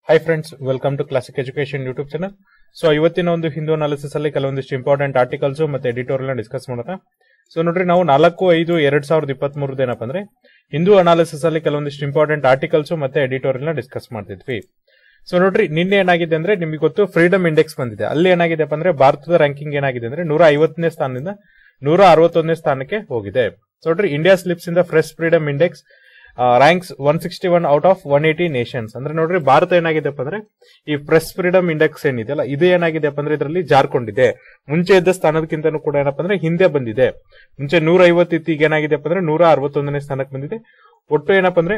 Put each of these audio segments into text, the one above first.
high friends welcome to classic education YouTube channel so ಇವತ್ತಿನ ಒಂದು Hindu analysis ಅಲ್ಲಿ ಕೆಲವೊಂದಿಷ್ಟು ಇಂಪಾರ್ಟೆಂಟ್ ಆರ್ಟಿಕಲ್ಸ್ ಮತ್ತೆ ಎಡಿಟೋರಿಯಲ್ ಡಿಸ್ಕಸ್ ಮಾಡೋಣ ಸೊ ನೋಡ್ರಿ ನಾವು ನಾಲ್ಕು ಐದು ಎರಡ್ ಸಾವಿರದ ಇಪ್ಪತ್ತ್ ಮೂರದ ಏನಪ್ಪ ಅಂದ್ರೆ ಹಿಂದೂ ಅನಾಲಿಸಿಸ್ ಅಲ್ಲಿ ಕೆಲವೊಂದಿಷ್ಟು ಇಂಪಾರ್ಟೆಂಟ್ ಆರ್ಟಿಕಲ್ಸ್ ಮತ್ತೆ ಎಡಿಟೋರಿಯಲ್ ಡಿಸ್ಕಸ್ ಮಾಡ್ತಿದ್ವಿ ಸೊ ನೋಡ್ರಿ ನಿನ್ನೆ ಏನಾಗಿದೆ ಅಂದ್ರೆ ನಿಮಗೆ ಗೊತ್ತು ಫ್ರೀಡಮ್ ಇಂಡೆಕ್ಸ್ ಬಂದಿದೆ ಅಲ್ಲಿ ಏನಾಗಿದೆ ಅಂದ್ರೆ ಭಾರತದ ರ್ಯಾಂಕಿಂಗ್ ಏನಾಗಿದೆ ಅಂದ್ರೆ ನೂರ ಐವತ್ತನೇ ಸ್ಥಾನದಿಂದ ನೂರ ಅರವತ್ತೊಂದನೇ ಸ್ಥಾನಕ್ಕೆ ಹೋಗಿದೆ ಸೊ ನೋಡ್ರಿ India slips in the press freedom index ranks one sixty one out of one eighty nations ಅಂದ್ರೆ ನೋಡ್ರಿ ಭಾರತ ಏನಾಗಿದೆಪ್ಪ ಅಂದ್ರೆ ಈ ಪ್ರೆಸ್ ಫ್ರೀಡಮ್ ಇಂಡೆಕ್ಸ್ ಏನಿದೆಯಲ್ಲ ಇದು ಏನಾಗಿದೆಪ್ಪ ಅಂದ್ರೆ ಇದರಲ್ಲಿ ಜಾರ್ಕೊಂಡಿದೆ ಮುಂಚೆ ಇದ್ದ ಸ್ಥಾನದಕ್ಕಿಂತನೂ ಕೂಡ ಏನಪ್ಪ ಅಂದ್ರೆ ಹಿಂದೆ ಬಂದಿದೆ ಮುಂಚೆ ನೂರ ಐವತ್ತಿತ್ತು ಈಗ ಏನಾಗಿದೆಪ್ಪ ಅಂದ್ರೆ ನೂರ ಅರವತ್ತೊಂದನೇ ಸ್ಥಾನಕ್ಕೆ ಬಂದಿದೆ ಒಟ್ಟು ಏನಪ್ಪ ಅಂದ್ರೆ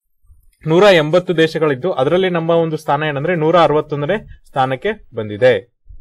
ನೂರ ಎಂಬತ್ತು ದೇಶಗಳಿದ್ದು ಅದರಲ್ಲಿ ನಮ್ಮ ಒಂದು ಸ್ಥಾನ ಏನಂದ್ರೆ ನೂರ ಅರವತ್ತೊಂದನೇ ಸ್ಥಾನಕ್ಕೆ ಬಂದಿದೆ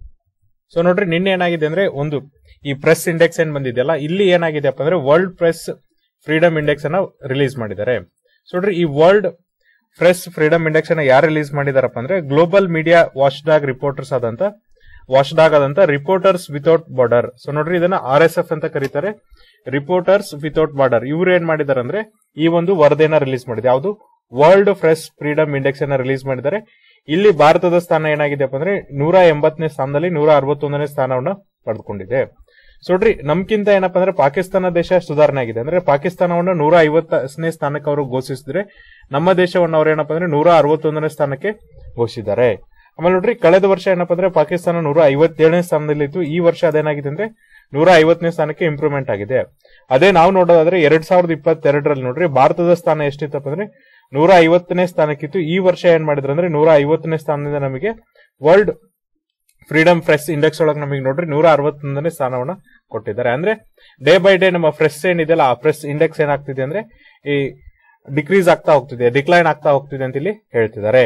ಸೊ ನೋಡ್ರಿ ನಿನ್ನೆ ಏನಾಗಿದೆ ಅಂದ್ರೆ ಒಂದು ಈ ಪ್ರೆಸ್ ಇಂಡೆಕ್ಸ್ ಏನ್ ಬಂದಿದೆಯಲ್ಲ ಇಲ್ಲಿ ಏನಾಗಿದೆಪ್ಪ ಅಂದ್ರೆ ವರ್ಲ್ಡ್ ಪ್ರೆಸ್ ಫ್ರೀಡಮ್ ಇಂಡೆಕ್ಸ್ ಅನ್ನ ರಿಲೀಸ್ ಮಾಡಿದ್ದಾರೆ ಸೊ ನೋಡ್ರಿ ಈ ವರ್ಲ್ಡ್ ಪ್ರೆಸ್ ಫ್ರೀಡಮ್ ಇಂಡೆಕ್ಸ್ ಅನ್ನ ಯಾರು ರಿಲೀಸ್ ಮಾಡಿದಾರಪ್ಪ ಅಂದ್ರೆ global media watch dog reporters ಆದಂತ ವಾಚ್ ಡಾಗ್ ಆದಂತ ರಿಪೋರ್ಟರ್ಸ್ ವಿತೌಟ್ ಬಾರ್ಡರ್ ಸೊ ನೋಡ್ರಿ ಇದನ್ನ ಆರ್ ಎಸ್ ಎಫ್ ಅಂತ ಕರೀತಾರೆ ರಿಪೋರ್ಟರ್ಸ್ ವಿತೌಟ್ ಬಾರ್ಡರ್ ಇವ್ರು ಏನ್ ಮಾಡಿದಾರೆ ಅಂದ್ರೆ ಈ ಒಂದು ವರದಿಯನ್ನ ರಿಲೀಸ್ ಮಾಡಿದೆ ಯಾವುದು ವರ್ಲ್ಡ್ ಫ್ರೆಶ್ ಫ್ರೀಡಮ್ ಇಂಡೆಕ್ಸ್ ಅನ್ನ ರಿಲೀಸ್ ಮಾಡಿದ್ದಾರೆ ಇಲ್ಲಿ ಭಾರತದ ಸ್ಥಾನ ಏನಾಗಿದೆಪ್ಪ ಅಂದ್ರೆ ನೂರ ಎಂಬತ್ತನೇ ಸ್ಥಾನದಲ್ಲಿ ನೂರ ಅರವತ್ತೊಂದನೇ ಸ್ಥಾನವನ್ನ ಪಡೆದುಕೊಂಡಿದೆ ಸೊ ನೋಡ್ರಿ ನಮ್ಕಿಂತ ಏನಪ್ಪಾ ಅಂದ್ರೆ ಪಾಕಿಸ್ತಾನ ದೇಶ ಸುಧಾರಣೆ ಆಗಿದೆ ಅಂದ್ರೆ ಪಾಕಿಸ್ತಾನವನ್ನ ನೂರ ಐವತ್ತನೇ ಸ್ಥಾನಕ್ಕೆ ಅವರು ಘೋಷಿಸಿದ್ರೆ ನಮ್ಮ ದೇಶವನ್ನ ಅವ್ರು ಏನಪ್ಪಾ ಅಂದ್ರೆ ನೂರ ಅರವತ್ತೊಂದನೇ ಸ್ಥಾನಕ್ಕೆ ಘೋಷಿಸಿದ್ದಾರೆ ಆಮೇಲೆ ನೋಡ್ರಿ ಕಳೆದ ವರ್ಷ ಏನಪ್ಪಾ ಅಂದ್ರೆ ಪಾಕಿಸ್ತಾನ ನೂರ ಐವತ್ತೇಳನೇ ಸ್ಥಾನದಲ್ಲಿತ್ತು ಈ ವರ್ಷ ಅದೇನಾಗಿದೆ ಅಂದ್ರೆ ನೂರ ಐವತ್ತನೇ ಸ್ಥಾನಕ್ಕೆ ಇಂಪ್ರೂವ್ಮೆಂಟ್ ಆಗಿದೆ ಅದೇ ನಾವು ನೋಡೋದಾದ್ರೆ ಎರಡ್ ಸಾವಿರದ ಇಪ್ಪತ್ತೆರಡರಲ್ಲಿ ನೋಡ್ರಿ ಭಾರತದ ಸ್ಥಾನ ಎಷ್ಟಿತ್ತಪ್ಪ ಅಂದ್ರೆ ನೂರ ಐವತ್ತನೇ ಸ್ಥಾನಕ್ಕಿತ್ತು ಈ ವರ್ಷ ಏನ್ ಮಾಡಿದ್ರು ಅಂದ್ರೆ ನೂರ ಐವತ್ತನೇ ಸ್ಥಾನದಿಂದ ನಮಗೆ ವರ್ಲ್ಡ್ ಫ್ರೀಡಮ್ ಫ್ರೆಶ್ ಇಂಡೆಕ್ಸ್ ಒಳಗೆ ನಮಗೆ ನೋಡ್ರಿ ನೂರ ಅರವತ್ತೊಂದನೇ ಸ್ಥಾನವನ್ನ ಕೊಟ್ಟಿದ್ದಾರೆ ಅಂದ್ರೆ ಡೇ ಬೈ ಡೇ ನಮ್ಮ ಫ್ರೆಶ್ ಏನಿದೆಯಲ್ಲ ಆ ಫ್ರೆಶ್ ಇಂಡೆಕ್ಸ್ ಏನಾಗ್ತಿದೆ ಅಂದ್ರೆ ಈ ಡಿಕ್ರೀಸ್ ಆಗ್ತಾ ಹೋಗ್ತಿದೆ ಡಿಕ್ಲೈನ್ ಆಗ್ತಾ ಹೋಗ್ತಿದೆ ಅಂತ ಇಲ್ಲಿ ಹೇಳ್ತಿದ್ದಾರೆ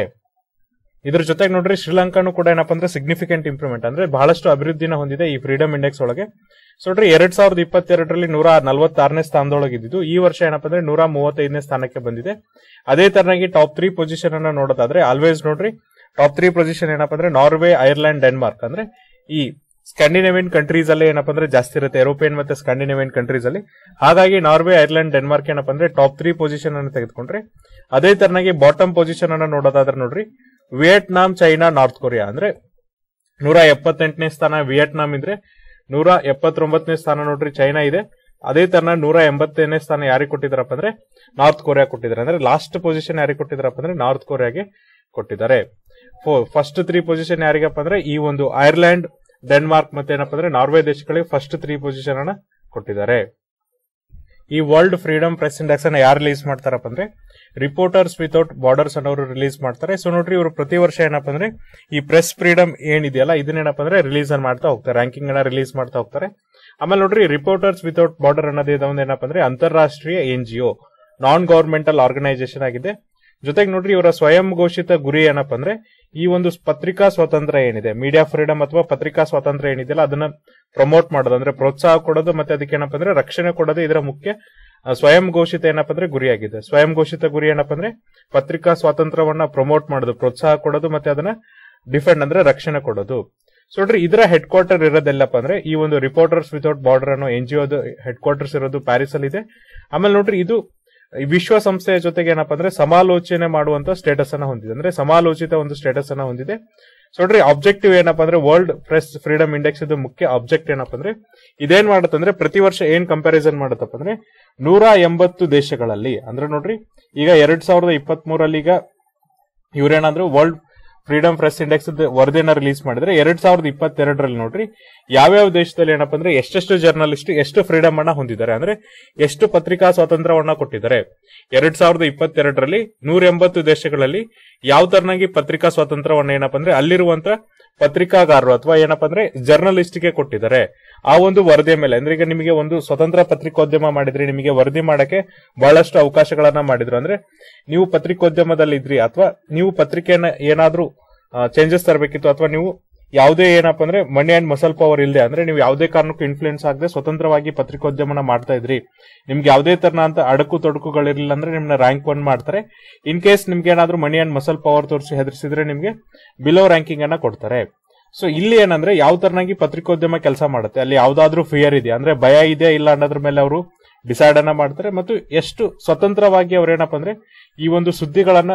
ಇದ್ರ ಜೊತೆಗೆ ನೋಡ್ರಿ ಶ್ರೀಲಂಕಾನು ಕೂಡ ಏನಪ್ಪಾ ಅಂದ್ರೆ ಸಿಗ್ನಿಫಿಕೆಂಟ್ ಇಂಪ್ರೂವ್ಮೆಂಟ್ ಅಂದ್ರೆ ಬಹಳಷ್ಟು ಅಭಿವೃದ್ಧಿನ ಹೊಂದಿದೆ ಈ ಫ್ರೀಡಮ್ ಇಂಡೆಕ್ಸ್ ಒಳಗೆ ಸೊ ನೋಡ್ರಿ ಎರಡ್ ಸಾವಿರದ ಇಪ್ಪತ್ತೆರಡರಲ್ಲಿ ನೂರ ನಲವತ್ತಾರನೇ ಸ್ಥಾನದೊಳಗೆ ಇದ್ದಿದ್ದು ಈ ವರ್ಷ ಏನಪ್ಪಾ ಅಂದ್ರೆ ನೂರ ಮೂವತ್ತೈದನೇ ಸ್ಥಾನಕ್ಕೆ ಬಂದಿದೆ ಅದೇ ತರನಾಗಿ ಟಾಪ್ ತ್ರೀ ಪೊಸಿಷನ್ ಅನ್ನ ನೋಡೋದಾದ್ರೆ ಆಲ್ವೇಸ್ ನೋಡ್ರಿ ಟಾಪ್ ತ್ರೀ ಪೊಸಿಷನ್ ಏನಪ್ಪಾ ಅಂದ್ರೆ ನಾರ್ವೆ ಐರ್ಲೆಂಡ್ ಡೆನ್ಮಾರ್ಕ್ ಅಂದ್ರೆ ಈ ಸ್ಕ್ಯಾಂಡಿನೇವಿಯನ್ ಕಂಟ್ರೀಸ್ ಅಲ್ಲಿ ಏನಪ್ಪಾ ಅಂದ್ರೆ ಜಾಸ್ತಿ ಇರುತ್ತೆ ಯುರೋಪಿಯನ್ ಮತ್ತೆ ಸ್ಕ್ಯಾಂಡಿನೇವಿಯನ್ ಕಂಟ್ರೀಸ್ ಅಲ್ಲಿ ಹಾಗಾಗಿ ನಾರ್ವೆ ಐರ್ಲೆಂಡ್ ಡೆನ್ಮಾರ್ಕ್ ಏನಪ್ಪಾ ಅಂದ್ರೆ ಟಾಪ್ ತ್ರೀ ಪೊಸಿಷನ್ ಅನ್ನು ತೆಗೆದುಕೊಂಡ್ರೆ ಅದೇ ತರನಾಗಿ ಬಾಟಮ್ ಪೊಸಿಷನ್ ಅನ್ನ ನೋಡೋದಾದ್ರೆ ನೋಡ್ರಿ ವಿಯೆಟ್ನಾಂ ಚೈನಾ ನಾರ್ತ್ ಕೊರಿಯಾ ಅಂದ್ರೆ ನೂರ ಎಪ್ಪತ್ತೆಂಟನೇ ಸ್ಥಾನ ವಿಯೆಟ್ನಾಂ ಇದ್ರೆ ನೂರ ಎಪ್ಪತ್ತೊಂಬತ್ತನೇ ಸ್ಥಾನ ನೋಡ್ರಿ ಚೈನಾ ಇದೆ ಅದೇ ತರ ನೂರ ಎಂಬತ್ತನೇ ಸ್ಥಾನ ಯಾರಿಗೆ ಕೊಟ್ಟಿದಾರಪ್ಪ ಅಂದ್ರೆ ನಾರ್ತ್ ಕೊರಿಯಾ ಕೊಟ್ಟಿದ್ದಾರೆ ಅಂದ್ರೆ ಲಾಸ್ಟ್ ಪೊಸಿಷನ್ ಯಾರಿಗೆ ಕೊಟ್ಟಿದಾರಪ್ಪ ಅಂದ್ರೆ ನಾರ್ತ್ ಕೊರಿಯಾಗೆ ಕೊಟ್ಟಿದ್ದಾರೆ ಫಸ್ಟ್ ತ್ರೀ ಪೊಸಿಷನ್ ಯಾರಿಗಪ್ಪ ಅಂದ್ರೆ ಈ ಒಂದು ಐರ್ಲೆಂಡ್ ಡೆನ್ಮಾರ್ಕ್ ಮತ್ತೆ ಏನಪ್ಪ ಅಂದ್ರೆ ನಾರ್ವೆ ದೇಶಗಳಿಗೆ ಫಸ್ಟ್ ತ್ರೀ ಪೊಸಿಷನ್ ಅನ್ನ ಕೊಟ್ಟಿದ್ದಾರೆ ಈ ವರ್ಲ್ಡ್ ಫ್ರೀಡಮ್ ಪ್ರೆಸ್ ಇಂಡೆಕ್ಸ್ ಅನ್ನ ಯಾರು ರಿಲೀಸ್ ಮಾಡ್ತಾರಪ್ಪ ಅಂದ್ರೆ ರಿಪೋರ್ಟರ್ಸ್ ವಿತೌಟ್ ಬಾರ್ಡರ್ಸ್ ಅನ್ನೋರು ರಿಲೀಸ್ ಮಾಡ್ತಾರೆ ಸೊ ನೋಡ್ರಿ ಇವರು ಪ್ರತಿ ವರ್ಷ ಏನಪ್ಪ ಅಂದ್ರೆ ಈ ಪ್ರೆಸ್ ಫ್ರೀಡಮ್ ಏನಿದೆಯಲ್ಲ ಇದನ್ನೇನಪ್ಪ ಅಂದ್ರೆ ರಿಲೀಸ್ ಅನ್ನ ಮಾಡ್ತಾ ಹೋಗ್ತಾರೆ ರ್ಯಾಂಕಿಂಗ್ ಅನ್ನ ರಿಲೀಸ್ ಮಾಡ್ತಾ ಹೋಗ್ತಾರೆ ಆಮೇಲೆ ನೋಡ್ರಿ ರಿಪೋರ್ಟರ್ಸ್ ವಿತೌಟ್ ಬಾರ್ಡರ್ ಅನ್ನೋದು ಇದೊಂದು ಏನಪ್ಪ ಅಂದ್ರೆ ಅಂತಾರಾಷ್ಟ್ರೀಯ N GO non governmental organisation ಆಗಿದೆ ಜೊತೆಗೆ ನೋಡ್ರಿ ಇವರ ಸ್ವಯಂ ಘೋಷಿತ ಗುರಿ ಏನಪ್ಪ ಅಂದ್ರೆ ಈ ಒಂದು ಪತ್ರಿಕಾ ಸ್ವಾತಂತ್ರ್ಯ ಏನಿದೆ ಮೀಡಿಯಾ ಫ್ರೀಡಮ್ ಅಥವಾ ಪತ್ರಿಕಾ ಸ್ವಾತಂತ್ರ್ಯ ಏನಿದೆಯಲ್ಲ ಅದನ್ನ ಪ್ರಮೋಟ್ ಮಾಡೋದು ಅಂದ್ರೆ ಪ್ರೋತ್ಸಾಹ ಕೊಡೋದು ಮತ್ತೆ ಅದಕ್ಕೆ ಏನಪ್ಪ ಅಂದ್ರೆ ರಕ್ಷಣೆ ಕೊಡೋದು ಇದರ ಮುಖ್ಯ ಸ್ವಯಂ ಘೋಷಿತ ಏನಪ್ಪ ಅಂದ್ರೆ ಗುರಿಯಾಗಿದೆ ಸ್ವಯಂ ಘೋಷಿತ ಗುರಿ ಏನಪ್ಪ ಅಂದ್ರೆ ಪತ್ರಿಕಾ ಸ್ವಾತಂತ್ರ್ಯವನ್ನ ಪ್ರಮೋಟ್ ಮಾಡೋದು ಪ್ರೋತ್ಸಾಹ ಕೊಡೋದು ಮತ್ತೆ ಅದನ್ನ ಡಿಫೆಂಡ್ ಅಂದ್ರೆ ರಕ್ಷಣೆ ಕೊಡೋದು ಸೊ ನೋಡ್ರಿ ಇದರ ಹೆಡ್ ಕ್ವಾರ್ಟರ್ ಇರೋದೆಲ್ಲಪ್ಪ ಅಂದ್ರೆ ಈ ಒಂದು ರಿಪೋರ್ಟರ್ಸ್ ವಿತೌಟ್ ಬಾರ್ಡರ್ ಅನ್ನೋ ಎನ್ ಜಿ ಹೆಡ್ ಕ್ವಾರ್ಟರ್ಸ್ ಇರೋದು ಪ್ಯಾರಿಸ್ ಅಲ್ಲಿ ಇದೆ ಆಮೇಲೆ ನೋಡ್ರಿ ಇದು ವಿಶ್ವಸಂಸ್ಥೆಯ ಜೊತೆಗೆ ಏನಪ್ಪಾ ಅಂದ್ರೆ ಸಮಾಲೋಚನೆ ಮಾಡುವಂತ ಸ್ಟೇಟಸ್ ಅನ್ನ ಹೊಂದಿದೆ ಅಂದ್ರೆ ಸಮಾಲೋಚಿತ ಒಂದು ಸ್ಟೇಟಸ್ ಅನ್ನ ಹೊಂದಿದೆ ಸೊ ನೋಡ್ರಿ ಆಬ್ಜೆಕ್ಟಿವ್ ಏನಪ್ಪಾ ಅಂದ್ರೆ ವರ್ಲ್ಡ್ ಪ್ರೆಸ್ ಫ್ರೀಡಮ್ ಇಂಡೆಕ್ಸ್ ಇದು ಮುಖ್ಯ ಆಬ್ಜೆಕ್ಟ್ ಏನಪ್ಪಾ ಅಂದ್ರೆ ಇದೇನ್ ಮಾಡುತ್ತಂದ್ರೆ ಪ್ರತಿ ವರ್ಷ ಏನ್ ಕಂಪ್ಯಾರಿಸನ್ ಮಾಡುತ್ತಪ್ಪ ಅಂದ್ರೆ ನೂರ ಎಂಬತ್ತು ದೇಶಗಳಲ್ಲಿ ಅಂದ್ರೆ ನೋಡ್ರಿ ಈಗ ಎರಡ್ ಸಾವಿರದ ಇಪ್ಪತ್ತ್ ಮೂರಲ್ಲಿ ಈಗ ಇವ್ರೇನಾದ್ರು ವರ್ಲ್ಡ್ ಫ್ರೀಡಮ್ ಪ್ರೆಸ್ ಇಂಡೆಕ್ಸ್ ವರದಿಯನ್ನ ರಿಲೀಸ್ ಮಾಡಿದ್ರೆ ಎರಡ್ ಸಾವಿರದ ಇಪ್ಪತ್ತೆರಡರಲ್ಲಿ ನೋಡ್ರಿ ಯಾವ್ಯಾವ ದೇಶದಲ್ಲಿ ಏನಪ್ಪಾ ಅಂದ್ರೆ ಎಷ್ಟೆಷ್ಟು ಜರ್ನಲಿಸ್ಟ್ ಎಷ್ಟು ಫ್ರೀಡಮ್ ಅನ್ನ ಹೊಂದಿದ್ದಾರೆ ಅಂದ್ರೆ ಎಷ್ಟು ಪತ್ರಿಕಾ ಸ್ವಾತಂತ್ರ್ಯವನ್ನ ಕೊಟ್ಟಿದ್ದಾರೆ ಎರಡ್ ಸಾವಿರದ ಇಪ್ಪತ್ತೆರಡರಲ್ಲಿ ನೂರ ಎಂಬತ್ತು ದೇಶಗಳಲ್ಲಿ ಯಾವ ತರನಾಗಿ ಪತ್ರಿಕಾ ಸ್ವಾತಂತ್ರ್ಯವನ್ನ ಏನಪ್ಪಾ ಅಂದ್ರೆ ಅಲ್ಲಿರುವಂತ ಪತ್ರಿಕಾಗಾರರು ಅಥವಾ ಏನಪ್ಪಾ ಅಂದ್ರೆ ಜರ್ನಲಿಸ್ಟ್ಗೆ ಕೊಟ್ಟಿದ್ದಾರೆ ಆ ಒಂದು ವರದಿಯ ಮೇಲೆ ಅಂದ್ರೆ ಈಗ ನಿಮಗೆ ಒಂದು ಸ್ವತಂತ್ರ ಪತ್ರಿಕೋದ್ಯಮ ಮಾಡಿದ್ರೆ ನಿಮಗೆ ವರದಿ ಮಾಡಕ್ಕೆ ಬಹಳಷ್ಟು ಅವಕಾಶಗಳನ್ನ ಮಾಡಿದ್ರು ಅಂದ್ರೆ ನೀವು ಪತ್ರಿಕೋದ್ಯಮದಲ್ಲಿ ಇದ್ರಿ ಅಥವಾ ನೀವು ಪತ್ರಿಕೆಯನ್ನ ಏನಾದ್ರೂ ಚೇಂಜಸ್ ತರಬೇಕಿತ್ತು ಅಥವಾ ನೀವು ಯಾವುದೇ ಏನಪ್ಪ ಅಂದ್ರೆ ಮನಿ ಅಂಡ್ ಮಸಲ್ ಪವರ್ ಇಲ್ಲದೆ ಅಂದ್ರೆ ನೀವು ಯಾವುದೇ ಕಾರಣಕ್ಕೂ ಇನ್ಫ್ಲೂಯೆನ್ಸ್ ಆಗದೆ ಸ್ವತಂತ್ರವಾಗಿ ಪತ್ರಿಕೋದ್ಯಮನ ಮಾಡ್ತಾ ಇದ್ರಿ ನಿಮ್ಗೆ ಯಾವುದೇ ತರನಂತ ಅಡಕು ತೊಡಕುಗಳಿರಲಿಲ್ಲ ಅಂದ್ರೆ ನಿಮ್ನ ರ್ಯಾಂಕ್ ಒನ್ ಮಾಡ್ತಾರೆ ಇನ್ ಕೇಸ್ ನಿಮ್ಗೆ ಏನಾದ್ರೂ ಮನಿ ಅಂಡ್ ಮಸಲ್ ಪವರ್ ತೋರಿಸಿ ಹೆದರ್ಸಿದ್ರೆ ನಿಮ್ಗೆ ಬಿಲೋ ರ್ಯಾಂಕಿಂಗ್ ಅನ್ನ ಕೊಡ್ತಾರೆ ಸೊ ಇಲ್ಲಿ ಏನಂದ್ರೆ ಯಾವ ತರನಾಗಿ ಪತ್ರಿಕೋದ್ಯಮ ಕೆಲಸ ಮಾಡುತ್ತೆ ಅಲ್ಲಿ ಯಾವ್ದಾದ್ರೂ ಫಿಯರ್ ಇದೆಯಾ ಅಂದ್ರೆ ಭಯ ಇದೆ ಇಲ್ಲ ಅನ್ನೋದ್ರ ಮೇಲೆ ಅವರು ಡಿಸೈಡ್ ಅನ್ನ ಮಾಡ್ತಾರೆ ಮತ್ತು ಎಷ್ಟು ಸ್ವತಂತ್ರವಾಗಿ ಅವ್ರೇನಪ್ಪ ಅಂದ್ರೆ ಈ ಒಂದು ಸುದ್ದಿಗಳನ್ನ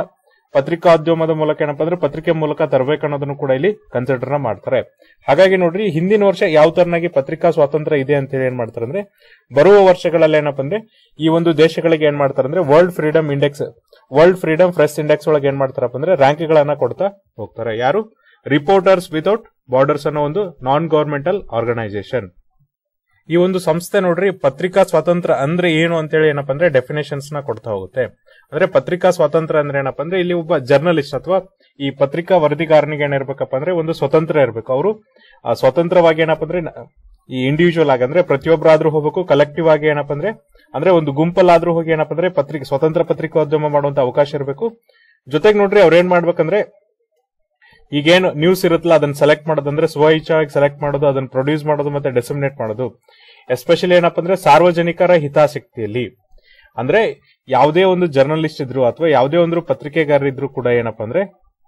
ಪತ್ರಿಕೋದ್ಯಮದ ಮೂಲಕ ಏನಪ್ಪಾ ಅಂದ್ರೆ ಪತ್ರಿಕೆ ಮೂಲಕ ತರಬೇಕು ಅನ್ನೋದನ್ನು ಕೂಡ ಇಲ್ಲಿ ಕನ್ಸಿಡರ್ ಮಾಡ್ತಾರೆ ಹಾಗಾಗಿ ನೋಡ್ರಿ ಹಿಂದಿನ ವರ್ಷ ಯಾವ ತರನಾಗಿ ಪತ್ರಿಕಾ ಸ್ವಾತಂತ್ರ್ಯ ಇದೆ ಅಂತ ಹೇಳಿ ಏನ್ ಮಾಡ್ತಾರೆ ಅಂದ್ರೆ ಬರುವ ವರ್ಷಗಳಲ್ಲಿ ಏನಪ್ಪಾ ಅಂದ್ರೆ ಈ ಒಂದು ದೇಶಗಳಿಗೆ ಏನ್ ಮಾಡ್ತಾರೆ ಅಂದ್ರೆ world freedom index world freedom press index ಒಳಗೆ ಏನ್ ಮಾಡ್ತಾರಪ್ಪ ಅಂದ್ರೆ ರ್ಯಾಂಕ್ ಗಳನ್ನ ಕೊಡ್ತಾ ಹೋಗ್ತಾರೆ ಯಾರು ರಿಪೋರ್ಟರ್ಸ್ ವಿತೌಟ್ ಬಾರ್ಡರ್ಸ್ ಅನ್ನೋ ಒಂದು ನಾನ್ ಗವರ್ಮೆಂಟಲ್ ಆರ್ಗನೈಸೇಷನ್ ಈ ಒಂದು ಸಂಸ್ಥೆ ನೋಡ್ರಿ ಪತ್ರಿಕಾ ಸ್ವಾತಂತ್ರ್ಯ ಅಂದ್ರೆ ಏನು ಅಂತೇಳಿ ಏನಪ್ಪಾ ಅಂದ್ರೆ ಡೆಫಿನೇಷನ್ಸ್ ನ ಕೊಡ್ತಾ ಹೋಗುತ್ತೆ ಅಂದ್ರೆ ಪತ್ರಿಕಾ ಸ್ವಾತಂತ್ರ್ಯ ಅಂದ್ರೆ ಏನಪ್ಪಾ ಅಂದ್ರೆ ಇಲ್ಲಿ ಒಬ್ಬ ಜರ್ನಲಿಸ್ಟ್ ಅಥವಾ ಈ ಪತ್ರಿಕಾ ವರದಿಗಾರನಿಗೆ ಏನಿರ್ಬೇಕಪ್ಪ ಅಂದ್ರೆ ಒಂದು ಸ್ವತಂತ್ರ ಇರಬೇಕು ಅವರು ಸ್ವತಂತ್ರವಾಗಿ ಏನಪ್ಪಾ ಅಂದ್ರೆ ನ- ಈ ಇಂಡಿವಿಜುವಲ್ ಆಗಿ ಅಂದ್ರೆ ಪ್ರತಿಯೊಬ್ಬರಾದ್ರೂ ಹೋಗ್ಬೇಕು ಕಲೆಕ್ಟಿವ್ ಆಗಿ ಏನಪ್ಪಾ ಅಂದ್ರೆ ಅಂದ್ರೆ ಒಂದು ಗುಂಪಲ್ಲಾದ್ರೂ ಹೋಗಿ ಏನಪ್ಪಾ ಅಂದ್ರೆ ಪತ್ರಿಕೆ ಸ್ವತಂತ್ರ ಪತ್ರಿಕೋದ್ಯಮ ಮಾಡುವಂತ ಅವಕಾಶ ಇರಬೇಕು ಜೊತೆಗೆ ನೋಡ್ರಿ ಅವ್ರ ಏನ್ ಮಾಡ್ಬೇಕಂದ್ರೆ ಈಗೇನು ನ್ಯೂಸ್ ಇರುತ್ತಲ್ಲ ಅದನ್ನ ಸೆಲೆಕ್ಟ್ ಮಾಡೋದು ಅಂದ್ರೆ ಸ್ವಇಚ್ಛವಾಗಿ ಸೆಲೆಕ್ಟ್ ಮಾಡೋದು ಅದನ್ನ ಪ್ರೊಡ್ಯೂಸ್ ಮಾಡೋದು ಮತ್ತೆ ಡಿಸಮಿನೇಟ್ ಮಾಡೋದು ಎಸ್ಪೆಷಲಿ ಏನಪ್ಪಾ ಅಂದ್ರೆ ಸಾರ್ವಜನಿಕರ ಹಿತಾಸಕ್ತಿಯಲ್ಲಿ ಅಂದ್ರೆ ಯಾವುದೇ ಒಂದು ಜರ್ನಲಿಸ್ಟ್ ಇದ್ರು ಅಥವಾ ಯಾವುದೇ ಒಂದು ಪತ್ರಿಕೆಗಾರರಿದ್ರು ಕೂಡ ಏನಪ್ಪಾ ಅಂದ್ರೆ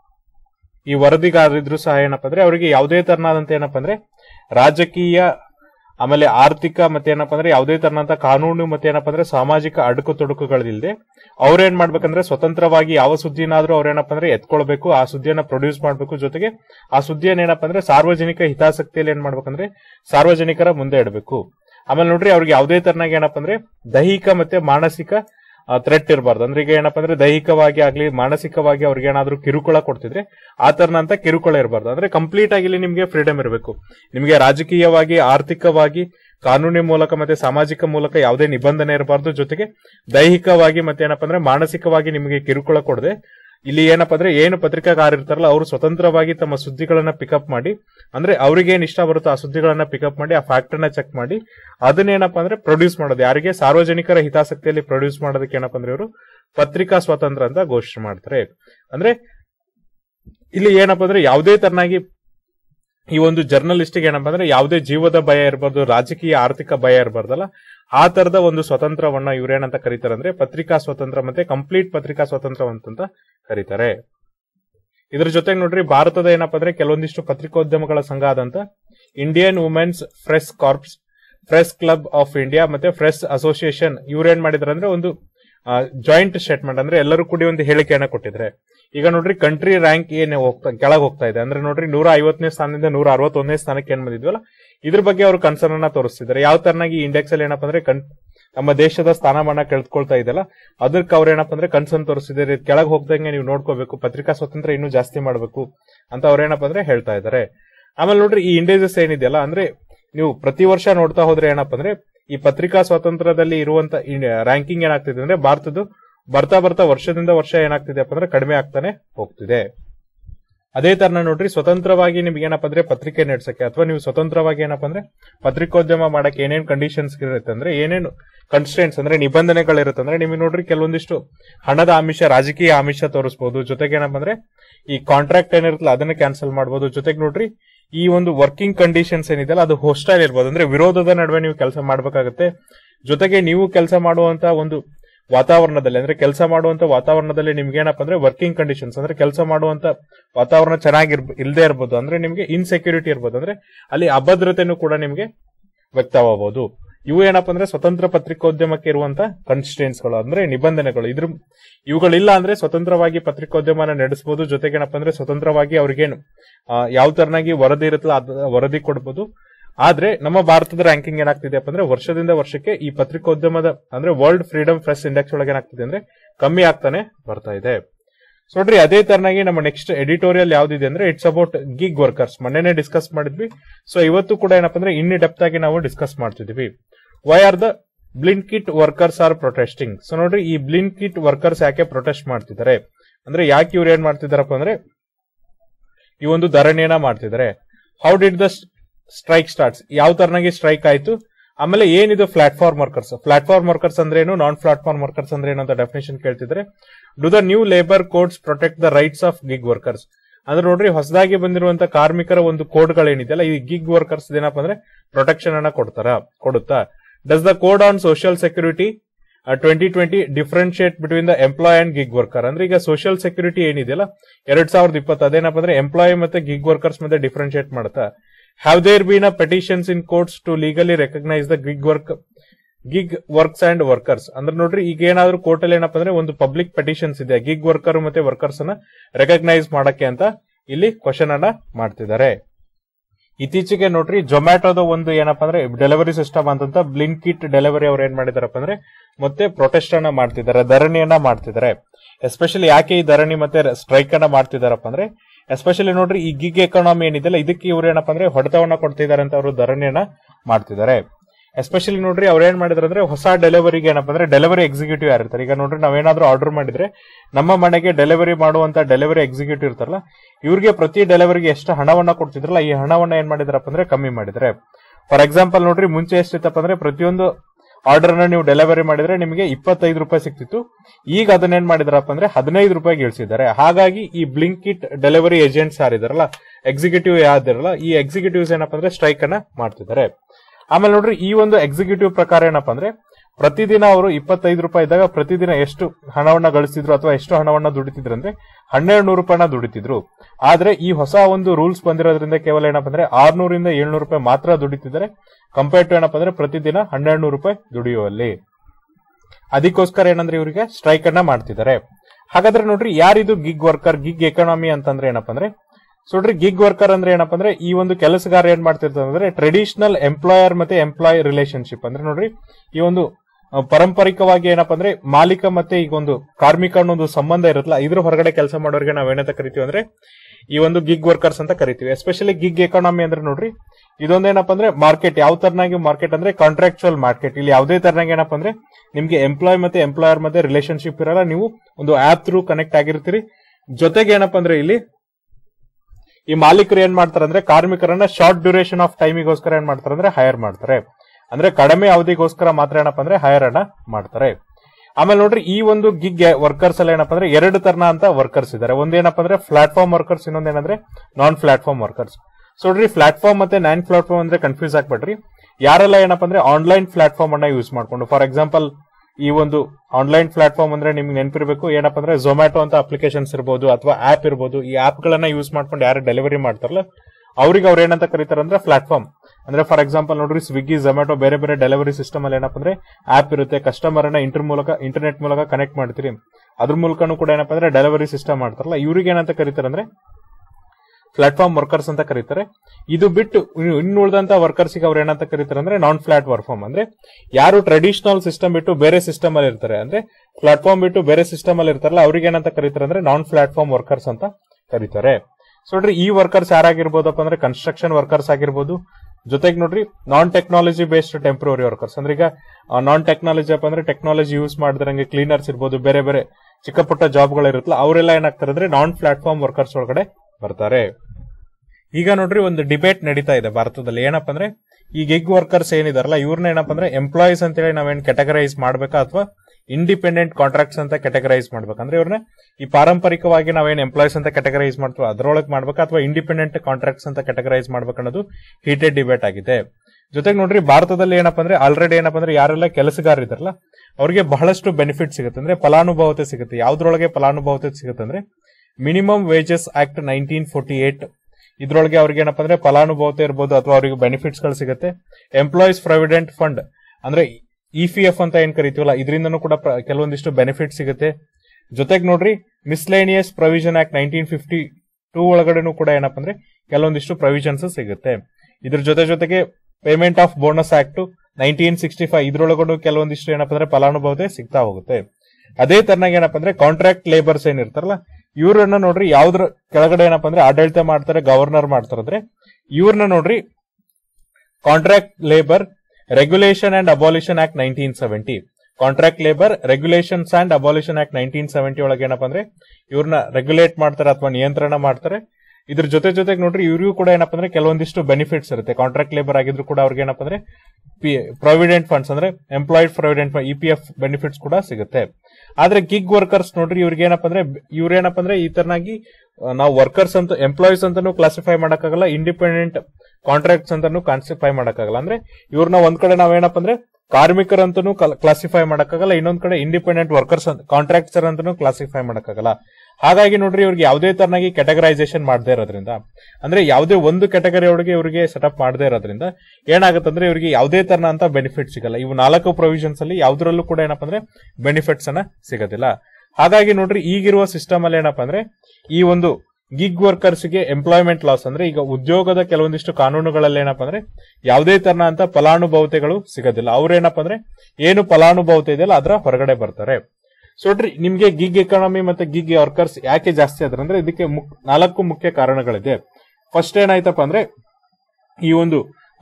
ಈ ವರದಿಗಾರರಿದ್ರು ಸಹ ಏನಪ್ಪಾ ಅಂದ್ರೆ ಅವರಿಗೆ ಯಾವುದೇ ತರನಾದಂತ ಏನಪ್ಪಾ ಅಂದ್ರೆ ರಾಜಕೀಯ ಆಮೇಲೆ ಆರ್ಥಿಕ ಮತ್ತೆ ಏನಪ್ಪಾ ಅಂದ್ರೆ ಯಾವುದೇ ತರನಾದ ಕಾನೂನು ಮತ್ತೆ ಏನಪ್ಪಾ ಅಂದ್ರೆ ಸಾಮಾಜಿಕ ಅಡುಕು ತೊಡಕುಗಳಿಲ್ಲದೆ ಅವ್ರೇನ್ ಮಾಡ್ಬೇಕಂದ್ರೆ ಸ್ವತಂತ್ರವಾಗಿ ಯಾವ ಸುದ್ದಿನಾದ್ರೂ ಅವ್ರೇನಪ್ಪ ಅಂದ್ರೆ ಎತ್ಕೊಳ್ಬೇಕು ಆ ಸುದ್ದಿಯನ್ನ ಪ್ರೊಡ್ಯೂಸ್ ಮಾಡ್ಬೇಕು ಜೊತೆಗೆ ಆ ಸುದ್ದಿಯನ್ನ ಏನಪ್ಪಾ ಅಂದ್ರೆ ಸಾರ್ವಜನಿಕ ಹಿತಾಸಕ್ತಿಯಲ್ಲಿ ಏನ್ ಮಾಡ್ಬೇಕಂದ್ರೆ ಸಾರ್ವಜನಿಕರ ಮುಂದೆ ಇಡಬೇಕು ಆಮೇಲೆ ನೋಡ್ರಿ ಅವ್ರಿಗೆ ಯಾವುದೇ ತರನಾಗಿ ಏನಪ್ಪಾ ಅಂದ್ರೆ ದೈಹಿಕ ಮತ್ತೆ ಮಾನಸಿಕ ಥ್ರೆಟ್ ಇರಬಾರ್ದು ಅಂದ್ರೆ ಈಗ ಏನಪ್ಪಾ ಅಂದ್ರೆ ದೈಹಿಕವಾಗಿ ಆಗ್ಲಿ ಮಾನಸಿಕವಾಗಿ ಅವ್ರಿಗೆ ಏನಾದ್ರೂ ಕಿರುಕುಳ ಕೊಡ್ತಿದ್ರೆ ಆ ತರನಂತ ಕಿರುಕುಳ ಇರಬಾರ್ದು ಅಂದ್ರೆ ಕಂಪ್ಲೀಟ್ ಆಗಿ ಇಲ್ಲಿ ನಿಮ್ಗೆ ಫ್ರೀಡಮ್ ಇರಬೇಕು ನಿಮಗೆ ರಾಜಕೀಯವಾಗಿ ಆರ್ಥಿಕವಾಗಿ ಕಾನೂನಿನ ಮೂಲಕ ಮತ್ತೆ ಸಾಮಾಜಿಕ ಮೂಲಕ ಯಾವುದೇ ನಿಬಂಧನೆ ಇರಬಾರ್ದು ಜೊತೆಗೆ ದೈಹಿಕವಾಗಿ ಮತ್ತೆ ಏನಪ್ಪಾ ಅಂದ್ರೆ ಮಾನಸಿಕವಾಗಿ ನಿಮಗೆ ಕಿರುಕುಳ ಕೊಡದೆ ಇಲ್ಲಿ ಏನಪ್ಪಾ ಅಂದ್ರೆ ಏನು ಪತ್ರಿಕಾಗಾರ ಇರ್ತಾರಲ್ಲ ಅವರು ಸ್ವತಂತ್ರವಾಗಿ ತಮ್ಮ ಸುದ್ದಿಗಳನ್ನ ಪಿಕಪ್ ಮಾಡಿ ಅಂದ್ರೆ ಅವ್ರಿಗೆ ಏನ್ ಇಷ್ಟ ಬರುತ್ತೋ ಆ ಸುದ್ದಿಗಳನ್ನ ಪಿಕಪ್ ಮಾಡಿ ಆ ಫ್ಯಾಕ್ಟ್ ಅನ್ನ ಚೆಕ್ ಮಾಡಿ ಅದನ್ನೇನಪ್ಪಾ ಅಂದ್ರೆ ಪ್ರೊಡ್ಯೂಸ್ ಮಾಡೋದು ಯಾರಿಗೆ ಸಾರ್ವಜನಿಕರ ಹಿತಾಸಕ್ತಿಯಲ್ಲಿ ಪ್ರೊಡ್ಯೂಸ್ ಮಾಡೋದಕ್ಕೆ ಏನಪ್ಪಾ ಅಂದ್ರೆ ಇವರು ಪತ್ರಿಕಾ ಸ್ವಾತಂತ್ರ್ಯ ಅಂತ ಘೋಷಣೆ ಮಾಡ್ತಾರೆ ಅಂದ್ರೆ ಇಲ್ಲಿ ಏನಪ್ಪಾ ಅಂದ್ರೆ ಯಾವುದೇ ತರನಾಗಿ ಈ ಒಂದು ಜರ್ನಲಿಸ್ಟ್ಗೆ ಏನಪ್ಪಾ ಅಂದ್ರೆ ಯಾವುದೇ ಜೀವದ ಭಯ ಇರಬಾರ್ದು ರಾಜಕೀಯ ಆರ್ಥಿಕ ಭಯ ಇರಬಾರ್ದಲ್ಲ ಆ ತರದ ಒಂದು ಸ್ವತಂತ್ರವನ್ನ ಇವ್ರೇನಂತ ಕರೀತಾರೆ ಅಂದ್ರೆ ಪತ್ರಿಕಾ ಸ್ವಾತಂತ್ರ್ಯ ಮತ್ತೆ ಕಂಪ್ಲೀಟ್ ಪತ್ರಿಕಾ ಸ್ವಾತಂತ್ರ್ಯ ಅಂತ ಕರೀತಾರೆ ಇದ್ರ ಜೊತೆಗೆ ನೋಡ್ರಿ ಭಾರತದ ಏನಪ್ಪಾ ಅಂದ್ರೆ ಕೆಲವೊಂದಿಷ್ಟು ಪತ್ರಿಕೋದ್ಯಮಗಳ ಸಂಘ ಆದಂತ Indian women's press corps press club of India ಮತ್ತೆ ಪ್ರೆಸ್ ಅಸೋಸಿಯೇಷನ್ ಇವ್ರೇನ್ ಮಾಡಿದ್ರು ಅಂದ್ರೆ ಒಂದು ಜಾಯಿಂಟ್ ಸ್ಟೇಟ್ಮೆಂಟ್ ಅಂದ್ರೆ ಎಲ್ಲರೂ ಕೂಡಿ ಒಂದು ಹೇಳಿಕೆಯನ್ನ ಕೊಟ್ಟಿದ್ರೆ ಈಗ ನೋಡ್ರಿ ಕಂಟ್ರಿ ರ್ಯಾಂಕ್ ಏನ್ ಹೋಗ್ತಾ ಕೆಳಗೆ ಹೋಗ್ತಾ ಇದೆ ಅಂದ್ರೆ ನೋಡ್ರಿ ನೂರ ಐವತ್ತನೇ ಸ್ಥಾನದಿಂದ ನೂರ ಅರವತ್ತೊಂದನೇ ಸ್ಥಾನಕ್ಕೆ ಏನ್ ಬಂದಿದ್ವಲ್ಲ ಇದ್ರ ಬಗ್ಗೆ ಅವರು ಕನ್ಸರ್ನ್ ಅನ್ನ ತೋರಿಸ್ತಿದ್ದಾರೆ ಯಾವ ತರನಾಗಿ ಇಂಡೆಕ್ಸ್ ಅಲ್ಲಿ ಏನಪ್ಪಾ ಅಂದ್ರೆ ಕನ್- ನಮ್ಮ ದೇಶದ ಸ್ಥಾನಮಾನ ಕಳೆದುಕೊಳ್ತಾ ಇದೆಯಲ್ಲ ಅದಕ್ಕೆ ಅವ್ರು ಏನಪ್ಪಾ ಅಂದ್ರೆ ಕನ್ಸರ್ನ್ ತೋರಿಸಿದ್ದಾರೆ ಕೆಳಗೆ ಹೋಗ್ದಂಗೆ ನೀವು ನೋಡ್ಕೋಬೇಕು ಪತ್ರಿಕಾ ಸ್ವಾತಂತ್ರ್ಯ ಇನ್ನೂ ಜಾಸ್ತಿ ಮಾಡಬೇಕು ಅಂತ ಅವ್ರೇನಪ್ಪ ಅಂದ್ರೆ ಹೇಳ್ತಾ ಇದ್ದಾರೆ ಆಮೇಲೆ ನೋಡ್ರಿ ಈ ಇಂಡೇಜಸ್ ಏನಿದೆಯಲ್ಲ ಅಂದ್ರೆ ನೀವು ಪ್ರತಿ ವರ್ಷ ನೋಡ್ತಾ ಹೋದ್ರೆ ಏನಪ್ಪಾ ಅಂದ್ರೆ ಈ ಪತ್ರಿಕಾ ಸ್ವಾತಂತ್ರ್ಯದಲ್ಲಿ ಇರುವಂತ ರ್ಯಾಂಕಿಂಗ್ ಏನಾಗ್ತಿದೆ ಅಂದ್ರೆ ಭಾರತದ್ದು ಬರ್ತಾ ಬರ್ತಾ ವರ್ಷದಿಂದ ವರ್ಷ ಏನಾಗ್ತಿದೆ ಅಂದ್ರೆ ಕಡಿಮೆ ಆಗ್ತಾನೆ ಹೋಗ್ತಿದೆ ಅದೇ ತರ ನೋಡ್ರಿ ಸ್ವತಂತ್ರವಾಗಿ ನಿಮ್ಗೆ ಏನಪ್ಪಾ ಅಂದ್ರೆ ಪತ್ರಿಕೆ ನಡೆಸಕ್ಕೆ ಅಥವಾ ನೀವು ಸ್ವತಂತ್ರವಾಗಿ ಏನಪ್ಪಾ ಅಂದ್ರೆ ಪತ್ರಿಕೋದ್ಯಮ ಮಾಡಕ್ಕೆ ಏನೇನ್ ಕಂಡೀಷನ್ಸ್ ಇರುತ್ತೆ ಅಂದ್ರೆ ಏನೇನು ಕನ್ಸ್ಟೆಂಟ್ಸ್ ಅಂದ್ರೆ ನಿಬಂಧನೆಗಳಿರುತ್ತೆ ಅಂದ್ರೆ ನಿಮಗೆ ನೋಡ್ರಿ ಕೆಲವೊಂದಿಷ್ಟು ಹಣದ ಆಮಿಷ ರಾಜಕೀಯ ಆಮಿಷ ತೋರಿಸಬಹುದು ಜೊತೆಗೆ ಏನಪ್ಪಾ ಅಂದ್ರೆ ಈ ಕಾಂಟ್ರಾಕ್ಟ್ ಏನಿರುತ್ತಲ್ಲ ಅದನ್ನ ಕ್ಯಾನ್ಸಲ್ ಮಾಡಬಹುದು ಜೊತೆಗೆ ನೋಡ್ರಿ ಈ ಒಂದು ವರ್ಕಿಂಗ್ ಕಂಡೀಷನ್ಸ್ ಏನಿದೆಯಲ್ಲ ಅದು ಹೋಸ್ಟೈಲ್ ಇರ್ಬೋದು ಅಂದ್ರೆ ವಿರೋಧದ ನಡುವೆ ನೀವು ಕೆಲಸ ಮಾಡಬೇಕಾಗುತ್ತೆ ಜೊತೆಗೆ ನೀವು ಕೆಲಸ ಮಾಡುವಂತ ಒಂದು ವಾತಾವರಣದಲ್ಲಿ ಅಂದ್ರೆ ಕೆಲಸ ಮಾಡುವಂತ ವಾತಾವರಣದಲ್ಲಿ ನಿಮ್ಗೆ ಏನಪ್ಪಾ ಅಂದ್ರೆ ವರ್ಕಿಂಗ್ ಕಂಡೀಷನ್ಸ್ ಅಂದ್ರೆ ಕೆಲಸ ಮಾಡುವಂತ ವಾತಾವರಣ ಚೆನ್ನಾಗಿ ಇಲ್ಲದೆ ಇರ್ಬೋದು ಅಂದ್ರೆ ನಿಮ್ಗೆ ಇನ್ಸೆಕ್ಯೂರಿಟಿ ಇರ್ಬೋದು ಅಂದ್ರೆ ಅಲ್ಲಿ ಅಭದ್ರತೆನೂ ಕೂಡ ನಿಮ್ಗೆ ವ್ಯಕ್ತವಾಗಬಹುದು ಇವು ಏನಪ್ಪಾ ಅಂದ್ರೆ ಸ್ವತಂತ್ರ ಪತ್ರಿಕೋದ್ಯಮಕ್ಕೆ ಇರುವಂತ ಕನ್ಸ್ಟೆನ್ಸ್ ಗಳು ಅಂದ್ರೆ ನಿಬಂಧನೆಗಳು ಇದ್ರ ಇವುಗಳಿಲ್ಲ ಅಂದ್ರೆ ಸ್ವತಂತ್ರವಾಗಿ ಪತ್ರಿಕೋದ್ಯಮನ ನಡೆಸಬಹುದು ಜೊತೆಗೆ ಏನಪ್ಪಾ ಅಂದ್ರೆ ಸ್ವತಂತ್ರವಾಗಿ ಅವ್ರಿಗೇನು ಆ, ಯಾವ ತರನಾಗಿ ವರದಿ ಇರುತ್ತಲ್ಲ ಅದ್ ವರದಿ ಕೊಡ್ಬೋದು ಆದ್ರೆ ನಮ್ಮ ಭಾರತದ ರ್ಯಾಂಕಿಂಗ್ ಏನಾಗ್ತಿದೆ ಅಂದ್ರೆ ವರ್ಷದಿಂದ ವರ್ಷಕ್ಕೆ ಈ ಪತ್ರಿಕೋದ್ಯಮದ ಅಂದ್ರೆ ವರ್ಲ್ಡ್ ಫ್ರೀಡಮ್ ಪ್ರೆಸ್ ಇಂಡೆಕ್ಸ್ ಒಳಗೆ ಏನಾಗ್ತಿದೆ ಅಂದ್ರೆ ಕಮ್ಮಿ ಆಗ್ತಾನೆ ಬರ್ತಾ ಇದೆ ಸೊ ನೋಡ್ರಿ ಅದೇ ತರನಾಗಿ ನಮ್ಮ ನೆಕ್ಸ್ಟ್ ಎಡಿಟೋರಿಯಲ್ ಯಾವ್ದಿದೆ ಅಂದ್ರೆ ಇಟ್ಸ್ ಅಬೌಟ್ ಗಿಗ್ ವರ್ಕರ್ಸ್ ಮೊನ್ನೆನೆ ಡಿಸ್ಕಸ್ ಮಾಡಿದ್ವಿ ಸೊ ಇವತ್ತು ಕೂಡ ಏನಪ್ಪಾ ಅಂದ್ರೆ ಇನ್ ಡೆಪ್ತ್ ಆಗಿ ನಾವು ಡಿಸ್ಕಸ್ ಮಾಡ್ತಿದೀವಿ why are the Blinkit workers are protesting so ನೋಡ್ರಿ ಈ ಬ್ಲಿಂಕ್ ಕಿಟ್ ವರ್ಕರ್ಸ್ ಯಾಕೆ ಪ್ರೊಟೆಸ್ಟ್ ಮಾಡ್ತಿದ್ದಾರೆ ಅಂದ್ರೆ ಯಾಕೆ ಇವ್ರು ಏನ್ ಮಾಡ್ತಿದಾರಪ್ಪ ಅಂದ್ರೆ ಈ ಒಂದು ಧರಣಿಯನ್ನ ಮಾಡ್ತಿದ್ದಾರೆ how did the strike starts ಯಾವ ತರನಾಗಿ ಸ್ಟ್ರೈಕ್ ಆಯ್ತು ಆಮೇಲೆ ಏನಿದು ಪ್ಲಾಟ್ಫಾರ್ಮ್ ವರ್ಕರ್ಸ್ ಪ್ಲಾಟ್ಫಾರ್ಮ್ ವರ್ಕರ್ಸ್ ಅಂದ್ರೆ ಏನು ನಾನ್ ಪ್ಲಾಟ್ಫಾರ್ಮ್ ವರ್ಕರ್ಸ್ ಅಂದ್ರೆ ಏನು ಅಂತ ಡೆಫಿನೇಷನ್ ಕೇಳ್ತಿದ್ರೆ do the new labour codes protect the rights of gig workers ಅಂದ್ರೆ ನೋಡ್ರಿ ಹೊಸದಾಗಿ ಬಂದಿರುವಂತ ಕಾರ್ಮಿಕರ ಒಂದು ಕೋಡ್ಗಳೇನಿದೆಯಲ್ಲ ಈ ಗಿಗ್ ವರ್ಕರ್ಸ್ ಏನಪ್ಪಾ ಅಂದ್ರೆ ಪ್ರೊಟೆಕ್ಷನ್ ಅನ್ನ ಕೊಡ್ತಾರ ಕೊಡುತ್ತಾ does the code on social security twenty twenty differentiate between the employee and gig worker ಅಂದ್ರೆ ಈಗ ಸೋಷಿಯಲ್ ಸೆಕ್ಯೂರಿಟಿ ಏನಿದೆಯಲ್ಲ ಎರಡ್ ಸಾವಿರದ ಇಪ್ಪತ್ತು ಅದೇನಪ್ಪ ಅಂದ್ರೆ ಎಂಪ್ಲಾಯ್ ಮತ್ತೆ ಗಿಗ್ ವರ್ಕರ್ಸ್ ಮತ್ತೆ ಡಿಫ್ರೆನ್ಶಿಯೇಟ್ ಮಾಡುತ್ತಾ have there been a petitions in courts to legally recognise the gig work gig works and workers ಅಂದ್ರೆ ನೋಡ್ರಿ ಈಗ ಏನಾದ್ರು ಕೋರ್ಟ್ ಅಲ್ಲಿ ಏನಪ್ಪಾ ಅಂದ್ರೆ ಒಂದು ಪಬ್ಲಿಕ್ ಪೆಟಿಷನ್ಸ್ ಇದೆ ಗಿಗ್ ವರ್ಕರ್ ಮತ್ತೆ ವರ್ಕರ್ಸ್ ಅನ್ನ ರೆಕಗ್ನೈಸ್ ಮಾಡಕ್ಕೆ ಅಂತ ಇಲ್ಲಿ ಕ್ವಶನ್ ಅನ್ನ ಮಾಡ್ತಿದ್ದಾರೆ ಇತ್ತೀಚೆಗೆ ನೋಡ್ರಿ ಜೊಮ್ಯಾಟೋದ ಒಂದು ಏನಪ್ಪಾ ಅಂದ್ರೆ ಡೆಲಿವರಿ ಸಿಸ್ಟಮ್ ಅಂತಂತ ಬ್ಲಿಂಕಿಟ್ ಡೆಲಿವರಿ ಅವ್ರು ಏನ್ ಮಾಡಿದಾರಪ್ಪ ಅಂದ್ರೆ ಮತ್ತೆ ಪ್ರೊಟೆಸ್ಟ್ ಅನ್ನ ಮಾಡ್ತಿದ್ದಾರೆ ಧರಣಿಯನ್ನ ಮಾಡ್ತಿದ್ದಾರೆ ಎಸ್ಪೆಷಲಿ ಯಾಕೆ ಈ ಧರಣಿ ಮತ್ತೆ ಸ್ಟ್ರೈಕ್ ಅನ್ನ ಮಾಡ್ತಿದಾರಪ್ಪ ಅಂದ್ರೆ ಎಸ್ಪೆಷಲಿ ನೋಡ್ರಿ ಈ ಗಿಗ್ ಎಕಾನಮಿ ಏನಿದೆಲ್ಲ ಇದಕ್ಕೆ ಇವ್ರು ಏನಪ್ಪಾ ಅಂದ್ರೆ ಹೊಡೆತವನ್ನ ಕೊಡ್ತಿದ್ದಾರೆ ಅಂತ ಅವರು ಧರಣಿಯನ್ನ ಮಾಡ್ತಿದ್ದಾರೆ ಎಸ್ಪೆಷಲಿ ನೋಡ್ರಿ ಅವ್ರು ಏನ್ ಮಾಡಿದಾರೆ ಅಂದ್ರೆ ಹೊಸ ಡೆಲಿವರಿಗೆ ಏನಪ್ಪಾ ಅಂದ್ರೆ ಡೆಲಿವರಿ ಎಕ್ಸಿಕ್ಯೂಟಿವ್ ಯಾರಿರ್ತಾರೆ ಈಗ ನೋಡ್ರಿ ನಾವೇನಾದ್ರೂ ಆರ್ಡರ್ ಮಾಡಿದ್ರೆ ನಮ್ಮ ಮನೆಗೆ ಡೆಲಿವರಿ ಮಾಡುವಂತ ಡೆಲಿವರಿ ಎಕ್ಸಿಕ್ಯೂಟಿವ್ ಇರ್ತಾರಲ್ಲ ಇವ್ರಿಗೆ ಪ್ರತಿ ಡೆಲಿವರಿಗೆ ಎಷ್ಟು ಹಣವನ್ನ ಕೊಡ್ತಿದ್ರಲ್ಲ ಈ ಹಣವನ್ನ ಏನ್ ಮಾಡಿದಾರಪ್ಪ ಅಂದ್ರೆ ಕಮ್ಮಿ ಮಾಡಿದ್ರೆ ಫಾರ್ ಎಕ್ಸಾಂಪಲ್ ನೋಡ್ರಿ ಮುಂಚೆ ಎಷ್ಟಿತ್ತಪ್ಪ ಅಂದ್ರೆ ಪ್ರತಿಯೊಂದು ಆರ್ಡರ್ ನ ನೀವು ಡೆಲಿವರಿ ಮಾಡಿದ್ರೆ ನಿಮಗೆ ಇಪ್ಪತ್ತೈದು ರೂಪಾಯಿ ಸಿಕ್ತಿತ್ತು ಈಗ ಅದನ್ನೇನ್ ಮಾಡಿದಾರಪ್ಪ ಅಂದ್ರೆ ಹದಿನೈದು ರೂಪಾಯಿಗೆ ಇಳಿಸಿದ್ದಾರೆ ಹಾಗಾಗಿ ಈ ಬ್ಲಿಂಕಿಟ್ ಡೆಲಿವರಿ ಏಜೆಂಟ್ಸ್ ಯಾರಿದಾರಲ್ಲ ಎಕ್ಸಿಕ್ಯೂಟಿವ್ ಯಾವ್ದಿರಲ್ಲ ಈ ಎಕ್ಸಿಕ್ಯೂಟಿವ್ಸ್ ಏನಪ್ಪ ಅಂದ್ರೆ ಸ್ಟ್ರೈಕ್ ಅನ್ನ ಮಾಡ್ತಿದ್ದಾರೆ ಆಮೇಲೆ ನೋಡ್ರಿ ಈ ಒಂದು ಎಕ್ಸಿಕ್ಯೂಟಿವ್ ಪ್ರಕಾರ ಏನಪ್ಪಾ ಅಂದ್ರೆ ಪ್ರತಿದಿನ ಅವರು ಇಪ್ಪತ್ತೈದು ರೂಪಾಯಿ ಇದ್ದಾಗ ಪ್ರತಿದಿನ ಎಷ್ಟು ಹಣವನ್ನ ಗಳಿಸಿದ್ರು ಅಥವಾ ಎಷ್ಟು ಹಣವನ್ನ ದುಡಿತಿದ್ರು ಅಂದ್ರೆ ಹನ್ನೆರಡು ನೂರು ರೂಪಾಯಿನ ದುಡಿತಿದ್ರು ಆದ್ರೆ ಈ ಹೊಸ ಒಂದು ರೂಲ್ಸ್ ಬಂದಿರೋದ್ರಿಂದ ಕೇವಲ ಏನಪ್ಪಾ ಅಂದ್ರೆ ಆರ್ನೂರಿಂದ ಏಳ್ನೂರು ರೂಪಾಯಿ ಮಾತ್ರ ದುಡಿತಿದ್ದಾರೆ ಕಂಪೇರ್ ಟು ಏನಪ್ಪಾ ಅಂದ್ರೆ ಪ್ರತಿದಿನ ಹನ್ನೆರಡು ನೂರು ರೂಪಾಯಿ ದುಡಿಯುವಲ್ಲಿ ಅದಕ್ಕೋಸ್ಕರ ಏನಂದ್ರೆ ಇವರಿಗೆ ಸ್ಟ್ರೈಕ್ ಅನ್ನ ಮಾಡ್ತಿದ್ದಾರೆ ಹಾಗಾದ್ರೆ ನೋಡ್ರಿ ಯಾರಿದು ಗಿಗ್ ವರ್ಕರ್ ಗಿಗ್ ಎಕಾನಮಿ ಅಂತಂದ್ರೆ ಏನಪ್ಪಾ ಅಂದ್ರೆ ಸೊ ನೋಡ್ರಿ ಗಿಗ್ ವರ್ಕರ್ ಅಂದ್ರೆ ಏನಪ್ಪಾ ಅಂದ್ರೆ ಈ ಒಂದು ಕೆಲಸಗಾರ ಏನ್ ಮಾಡ್ತಿರ್ತಾರೆ ಅಂದ್ರೆ ಟ್ರೆಡಿಷನಲ್ ಎಂಪ್ಲಾಯರ್ ಮತ್ತೆ ಎಂಪ್ಲಾಯ್ ರಿಲೇಶನ್ಶಿಪ್ ಅಂದ್ರೆ ನೋಡ್ರಿ ಈ ಒಂದು ಆ, ಪಾರಂಪರಿಕವಾಗಿ ಏನಪ್ಪಾ ಅಂದ್ರೆ ಮಾಲೀಕ ಮತ್ತೆ ಈಗ ಒಂದು ಕಾರ್ಮಿಕ ಅನ್ನೋ ಒಂದು ಸಂಬಂಧ ಇರುತ್ತಲ್ಲ ಇದ್ರ ಹೊರಗಡೆ ಕೆಲಸ ಮಾಡೋರಿಗೆ ನಾವ್ ಏನಂತ ಕರಿತೀವಿ ಅಂದ್ರೆ ಈ ಒಂದು ಗಿಗ್ ವರ್ಕರ್ಸ್ ಅಂತ ಕರಿತೀವಿ ಎಸ್ಪೆಷಲಿ ಗಿಗ್ ಎಕಾನಮಿ ಅಂದ್ರೆ ನೋಡ್ರಿ ಇದೊಂದೇನಪ್ಪ ಅಂದ್ರೆ ಮಾರ್ಕೆಟ್ ಯಾವ ತರನಾಗಿ ಮಾರ್ಕೆಟ್ ಅಂದ್ರೆ ಕಾಂಟ್ರಾಕ್ಚುಯಲ್ ಮಾರ್ಕೆಟ್ ಇಲ್ಲಿ ಯಾವುದೇ ತರನಾಗಿ ಏನಪ್ಪ ಅಂದ್ರೆ ನಿಮ್ಗೆ ಎಂಪ್ಲಾಯ್ ಮತ್ತೆ ಎಂಪ್ಲಾಯರ್ ಮತ್ತೆ ರಿಲೇಶನ್ಶಿಪ್ ಇರಲ್ಲ ನೀವು ಒಂದು ಆಪ್ ಥ್ರೂ ಕನೆಕ್ಟ್ ಆಗಿರ್ತೀರಿ ಜೊತೆಗೆ ಏನಪ್ಪ ಅಂದ್ರೆ ಇಲ್ಲಿ ಈ ಮಾಲೀಕರು ಏನ್ ಮಾಡ್ತಾರೆ ಅಂದ್ರೆ ಕಾರ್ಮಿಕರನ್ನ ಶಾರ್ಟ್ ಡ್ಯೂರೇಷನ್ ಆಫ್ ಟೈಮಿಗೋಸ್ಕರ ಏನ್ ಮಾಡ್ತಾರೆ ಅಂದ್ರೆ ಹೈರ್ ಮಾಡ್ತಾರೆ ಅಂದ್ರೆ ಕಡಿಮೆ ಅವಧಿಗೋಸ್ಕರ ಮಾತ್ರ ಏನಪ್ಪ ಅಂದ್ರೆ ಹೈರ್ ಅನ್ನ ಮಾಡ್ತಾರೆ ಆಮೇಲೆ ನೋಡ್ರಿ ಈ ಒಂದು ಗಿಗ್ ವರ್ಕರ್ಸ್ ಎಲ್ಲ ಏನಪ್ಪ ಅಂದ್ರೆ ಎರಡು ತರನ ಅಂತ ವರ್ಕರ್ಸ್ ಇದಾರೆ ಒಂದೇನಪ್ಪ ಅಂದ್ರೆ ಪ್ಲಾಟ್ಫಾರ್ಮ್ ವರ್ಕರ್ಸ್ ಇನ್ನೊಂದೇನಂದ್ರೆ ನಾನ್ ಪ್ಲಾಟ್ಫಾರ್ಮ್ ವರ್ಕರ್ಸ್ ಸೊ ನೋಡ್ರಿ ಪ್ಲಾಟ್ಫಾರ್ಮ್ ಮತ್ತೆ ನಾನ್ ಪ್ಲಾಟ್ಫಾರ್ಮ್ ಅಂದ್ರೆ ಕನ್ಫ್ಯೂಸ್ ಆಗ್ಬೇಡ್ರಿ ಯಾರೆಲ್ಲ ಏನಪ್ಪ ಅಂದ್ರೆ ಆನ್ಲೈನ್ ಪ್ಲಾಟ್ಫಾರ್ಮ್ ಅನ್ನ ಯೂಸ್ ಮಾಡ್ಕೊಂಡು ಫಾರ್ ಎಕ್ಸಾಂಪಲ್ ಈ ಒಂದು ಆನ್ಲೈನ್ ಪ್ಲಾಟ್ಫಾರ್ಮ್ ಅಂದ್ರೆ ನಿಮ್ಗೆ ನೆನಪಿರ್ಬೇಕು ಏನಪ್ಪ ಅಂದ್ರೆ ಝೊಮ್ಯಾಟೊ ಅಂತ ಅಪ್ಲಿಕೇಶನ್ಸ್ ಇರ್ಬೋದು ಅಥವಾ ಆಪ್ ಇರ್ಬೋದು ಈ ಆಪ್ ಗಳನ್ನ ಯೂಸ್ ಮಾಡ್ಕೊಂಡು ಯಾರು ಡೆಲಿವರಿ ಮಾಡ್ತಾರಲ್ಲ ಅವ್ರಿಗೆ ಅವ್ರು ಏನಂತ ಕರೀತಾರೆ ಅಂದ್ರೆ ಪ್ಲಾಟ್ಫಾರ್ಮ್ ಅಂದ್ರೆ ಫಾರ್ ಎಕ್ಸಾಂಪಲ್ ನೋಡ್ರಿ ಸ್ವಿಗ್ಗಿ ಝೊಮ್ಯಾಟೊ ಬೇರೆ ಬೇರೆ ಡೆಲಿವರಿ ಸಿಸ್ಟಮ್ ಅಲ್ಲಿ ಏನಪ್ಪ ಅಂದ್ರೆ ಆಪ್ ಇರುತ್ತೆ ಕಸ್ಟಮರ್ ಅನ್ನ ಇಂಟರ್ ಮೂಲಕ ಇಂಟರ್ನೆಟ್ ಮೂಲಕ ಕನೆಕ್ಟ್ ಮಾಡ್ತೀರಿ ಅದ್ರ ಮೂಲಕನೂ ಕೂಡ ಏನಪ್ಪ ಅಂದ್ರೆ ಡೆಲಿವರಿ ಸಿಸ್ಟಮ್ ಮಾಡ್ತಾರಲ್ಲ ಇವ್ರಿಗೆ ಏನಂತ ಕರೀತಾರೆ ಅಂದ್ರೆ ಪ್ಲಾಟ್ಫಾರ್ಮ್ ವರ್ಕರ್ಸ್ ಅಂತ ಕರೀತಾರೆ ಇದು ಬಿಟ್ಟು ಇನ್ನು ಇನ್ನುಳಿದಂತ ವರ್ಕರ್ಸ್ ಅವ್ರು ಏನಂತ ಕರೀತಾರೆ ಅಂದ್ರೆ ನಾನ್ ಫ್ಲಾಟ್ ವರ್ಫಾರ್ಮ್ ಅಂದ್ರೆ ಯಾರು ಟ್ರೆಡಿಷನಲ್ ಸಿಸ್ಟಮ್ ಬಿಟ್ಟು ಬೇರೆ ಸಿಸ್ಟಮ್ ಅಲ್ಲಿ ಇರ್ತಾರೆ ಅಂದ್ರೆ ಪ್ಲಾಟ್ಫಾರ್ಮ್ ಬಿಟ್ಟು ಬೇರೆ ಸಿಸ್ಟಮ್ ಅಲ್ಲಿ ಇರ್ತಾರಲ್ಲ ಅವ್ರಿಗೆ ಏನಂತ ಕರೀತಾರೆ ಅಂದ್ರೆ ನಾನ್ ಪ್ಲಾಟ್ಫಾರ್ಮ್ ವರ್ಕರ್ಸ್ ಅಂತ ಕರೀತಾರೆ ಸೊ ನೋಡ್ರಿ ಈ ವರ್ಕರ್ಸ್ ಯಾರಾಗಿರ್ಬೋದಪ್ಪ ಅಂದ್ರೆ ಕನ್ಸ್ಟ್ರಕ್ಷನ್ ವರ್ಕರ್ಸ್ ಆಗಿರ್ಬೋದು ಜೊತೆಗೆ ನೋಡ್ರಿ non technology based temporary workers ಅಂದ್ರೆ ಈಗ ನಾನ್ ಟೆಕ್ನಾಲಜಿ ಅಪ್ಪ ಅಂದ್ರೆ ಟೆಕ್ನಾಲಜಿ ಯೂಸ್ ಮಾಡಿದ್ರಂಗೆ ಕ್ಲೀನರ್ಸ್ ಇರ್ಬೋದು ಬೇರೆ ಬೇರೆ ಚಿಕ್ಕ ಪುಟ್ಟ ಜಾಬ್ಗಳು ಇರುತ್ತಲ್ಲ ಅವರೆಲ್ಲ ಏನಾಗ್ತಾರೆ ಅಂದ್ರೆ ನಾನ್ ಪ್ಲಾಟ್ಫಾರ್ಮ್ ವರ್ಕರ್ಸ್ ಒಳಗಡೆ ಬರ್ತಾರೆ ಈಗ ನೋಡ್ರಿ ಒಂದು ಡಿಬೇಟ್ ನಡೀತಾ ಇದೆ ಭಾರತದಲ್ಲಿ ಏನಪ್ಪ ಅಂದ್ರೆ ಈ ಗಿಗ್ ವರ್ಕರ್ಸ್ ಏನಿದಾರಲ್ಲ ಇವ್ರನ್ನ ಏನಪ್ಪ ಅಂದ್ರೆ ಎಂಪ್ಲಾಯೀಸ್ ಅಂತೇಳಿ ನಾವೇನ್ ಕೆಟಗರೈಸ್ ಮಾಡ್ಬೇಕಾ ಅಥವಾ ಇಂಡಿಪೆಂಡೆಂಟ್ ಕಾಂಟ್ರಾಕ್ಟ್ಸ್ ಅಂತ ಕೆಟಗರೈಸ್ ಮಾಡ್ಬೇಕಂದ್ರೆ ಇವ್ರನ್ನ ಈ ಪಾರಂಪರಿಕವಾಗಿ ನಾವೇನ್ ಎಂಪ್ಲಾಯೀಸ್ ಅಂತ ಕೆಟಗರೈಸ್ ಮಾಡ್ತೀವಿ ಅದರೊಳಗೆ ಮಾಡ್ಬೇಕಾ ಅಥವಾ ಇಂಡಿಪೆಂಡೆಂಟ್ ಕಾಂಟ್ರಾಕ್ಟ್ಸ್ ಅಂತ ಕೆಟಗರೈಸ್ ಮಾಡ್ಬೇಕನ್ನೋದು ಹೀಟೆಡ್ ಡಿಬೇಟ್ ಆಗಿದೆ ಜೊತೆಗೆ ನೋಡ್ರಿ ಭಾರತದಲ್ಲಿ ಏನಪ್ಪ ಅಂದ್ರೆ ಆಲ್ರೆಡಿ ಏನಪ್ಪ ಅಂದ್ರೆ ಯಾರೆಲ್ಲ ಕೆಲಸಗಾರ ಇದಾರಲ್ಲ ಅವ್ರಿಗೆ ಬಹಳಷ್ಟು ಬೆನಿಫಿಟ್ ಸಿಗುತ್ತೆ ಅಂದ್ರೆ ಫಲಾನುಭವತೆ ಸಿಗುತ್ತೆ ಯಾವ್ದ್ರೊಳಗೆ ಫಲಾನುಭವತೆ ಸಿಗುತ್ತೆ ಅಂದ್ರೆ minimum wages act nineteen forty eight ಇದ್ರೊಳಗೆ ಅವ್ರಿಗೆ ಏನಪ್ಪ ಅಂದ್ರೆ ಫಲಾನುಭವತೆ ಇರ್ಬೋದು ಅಥವಾ ಅವರಿಗೆ ಬೆನಿಫಿಟ್ಸ್ ಗಳು ಸಿಗುತ್ತೆ ಎಂಪ್ಲಾಯೀಸ್ ಪ್ರಾವಿಡೆಂಟ್ ಫಂಡ್ ಅಂದ್ರೆ ಇ ಪಿ ಎಫ್ ಅಂತ ಏನ್ ಕರಿತೀವಲ್ಲ ಇದರಿಂದನೂ ಕೂಡ ಪ್ರ- ಕೆಲವೊಂದಿಷ್ಟು ಬೆನಿಫಿಟ್ ಸಿಗುತ್ತೆ ಜೊತೆಗೆ ನೋಡ್ರಿ miscellaneous provision act nineteen fifty two ಒಳಗಡೆನೂ ಕೂಡ ಏನಪ್ಪ ಅಂದ್ರೆ ಕೆಲವೊಂದಿಷ್ಟು ಪ್ರೊವಿಷನ್ಸ್ ಸಿಗುತ್ತೆ ಇದ್ರ ಜೊತೆ ಜೊತೆಗೆ payment of bonus act nineteen sixty five ಇದ್ರೊಳಗೂ ಕೆಲವೊಂದಿಷ್ಟು ಏನಪ್ಪ ಅಂದ್ರೆ ಫಲಾನುಭವತೆ ಸಿಗ್ತಾ ಹೋಗುತ್ತೆ ಅದೇ ತರನಾಗಿ ಏನಪ್ಪ ಅಂದ್ರೆ ಕಾಂಟ್ರಾಕ್ಟ್ ಲೇಬರ್ಸ್ ಏನಿರ್ತಾರಲ್ಲ ಇವ್ರನ್ನ ನೋಡ್ರಿ ಯಾವ್ದ್ರ ಕೆಳಗಡೆ ಏನಪ್ಪ ಅಂದ್ರೆ ಆಡಳಿತ ಮಾಡ್ತಾರೆ ಗವರ್ನರ್ ಮಾಡ್ತಾರೆ ಅಂದ್ರೆ ಇವ್ರನ್ನ ನೋಡ್ರಿ contract labour regulation and abolition act nineteen seventy contract labour regulations and abolition act nineteen seventy ಒಳಗೆ ಏನಪ್ಪ ಅಂದ್ರೆ ಇವ್ರನ್ನ ರೆಗ್ಯುಲೇಟ್ ಮಾಡ್ತಾರೆ ಅಥವಾ ನಿಯಂತ್ರಣ ಮಾಡ್ತಾರೆ ಇದ್ರ ಜೊತೆ ಜೊತೆಗೆ ನೋಡ್ರಿ ಇವ್ರಿಗೂ ಕೂಡ ಏನಪ್ಪ ಅಂದ್ರೆ ಕೆಲವೊಂದಿಷ್ಟು ಬೆನಿಫಿಟ್ಸ್ ಇರುತ್ತೆ ಕಾಂಟ್ರಾಕ್ಟ್ ಲೇಬರ್ ಆಗಿದ್ರು ಕೂಡ ಅವ್ರಿಗೆ ಏನಪ್ಪ ಅಂದ್ರೆ ಪ್ರಾವಿಡೆಂಟ್ ಫಂಡ್ಸ್ ಅಂದ್ರೆ employed provident E P F benefits ಕೂಡ ಸಿಗುತ್ತೆ ಆದ್ರೆ ಗಿಗ್ ವರ್ಕರ್ಸ್ ನೋಡ್ರಿ ಇವ್ರಿಗೆ ಏನಪ್ಪ ಅಂದ್ರೆ ಇವ್ರ ಏನಪ್ಪ ಅಂದ್ರೆ ಈ ತರನಾಗಿ ಆ, ನಾವು ವರ್ಕರ್ಸ್ ಅಂತ ಎಂಪ್ಲಾಯೀಸ್ ಅಂತಾನು ಕ್ಲಾಸಿಫೈ ಮಾಡಕ್ಕಾಗಲ್ಲ ಇಂಡಿಪೆಂಡೆಂಟ್ ಕಾಂಟ್ರಾಕ್ಟ್ಸ್ ಅಂತಾನು ಕ್ಲಾಸಿಫೈ ಮಾಡಕ್ಕಾಗಲ್ಲ ಅಂದ್ರೆ ಇವ್ರನ್ನ ಒಂದ್ ಕಡೆ ನಾವೇನಪ್ಪ ಅಂದ್ರೆ ಕಾರ್ಮಿಕರಂತನೂ ಕ್ಲಾಸಿಫೈ ಮಾಡಕ್ಕಾಗಲ್ಲ ಇನ್ನೊಂದ್ ಕಡೆ ಇಂಡಿಪೆಂಡೆಂಟ್ ವರ್ಕರ್ಸ್ ಕಾಂಟ್ರಾಕ್ಟರ್ ಅಂತಾನು ಕ್ಲಾಸಿಫೈ ಮಾಡಕ್ಕಾಗಲ್ಲ ಹಾಗಾಗಿ ನೋಡ್ರಿ ಇವ್ರಿಗೆ ಯಾವುದೇ ತರನಾಗಿ ಕ್ಯಾಟಗರೈಸೇಷನ್ ಮಾಡದೇ ಇರೋದ್ರಿಂದ ಅಂದ್ರೆ ಯಾವುದೇ ಒಂದು ಕ್ಯಾಟಗರಿ ಒಳಗೆ ಇವರಿಗೆ ಸೆಟಪ್ ಮಾಡದೇ ಇರೋದ್ರಿಂದ ಏನಾಗುತ್ತಂದ್ರೆ ಇವರಿಗೆ ಯಾವುದೇ ತರನ ಅಂತ ಬೆನಿಫಿಟ್ ಸಿಗಲ್ಲ ಇವು ನಾಲ್ಕು ಪ್ರೊವಿಷನ್ಸ್ ಅಲ್ಲಿ ಯಾವ್ದ್ರಲ್ಲೂ ಕೂಡ ಏನಪ್ಪಾ ಅಂದ್ರೆ ಬೆನಿಫಿಟ್ಸ್ ಅನ್ನ ಸಿಗೋದಿಲ್ಲ ಹಾಗಾಗಿ ನೋಡ್ರಿ ಈಗಿರುವ ಸಿಸ್ಟಮ್ ಅಲ್ಲಿ ಏನಪ್ಪಾ ಅಂದ್ರೆ ಈ ಒಂದು ಗಿಗ್ ವರ್ಕರ್ಸ್ ಗೆ ಎಂಪ್ಲಾಯ್ಮೆಂಟ್ ಲಾಸ್ ಅಂದ್ರೆ ಈಗ ಉದ್ಯೋಗದ ಕೆಲವೊಂದಿಷ್ಟು ಕಾನೂನುಗಳಲ್ಲಿ ಏನಪ್ಪಾ ಅಂದ್ರೆ ಯಾವುದೇ ತರನ ಅಂತ ಫಲಾನುಭವತೆಗಳು ಸಿಗೋದಿಲ್ಲ ಅವ್ರೇನಪ್ಪ ಅಂದ್ರೆ ಏನು ಫಲಾನುಭವತೆ ಇದೆಯಲ್ಲ ಅದರ ಹೊರಗಡೆ ಬರ್ತಾರೆ ಸೊ ನೋಡ್ರಿ ನಿಮ್ಗೆ ಗಿಗ್ ಎಕಾನಮಿ ಮತ್ತೆ ಗಿಗ್ ವರ್ಕರ್ಸ್ ಯಾಕೆ ಜಾಸ್ತಿ ಆದ್ರೆ ಅಂದ್ರೆ ಇದಕ್ಕೆ ಮುಕ್- ನಾಲ್ಕು ಮುಖ್ಯ ಕಾರಣಗಳಿದೆ ಫಸ್ಟ್ ಏನಾಯ್ತಪ್ಪ ಅಂದ್ರೆ ಈ ಒಂದು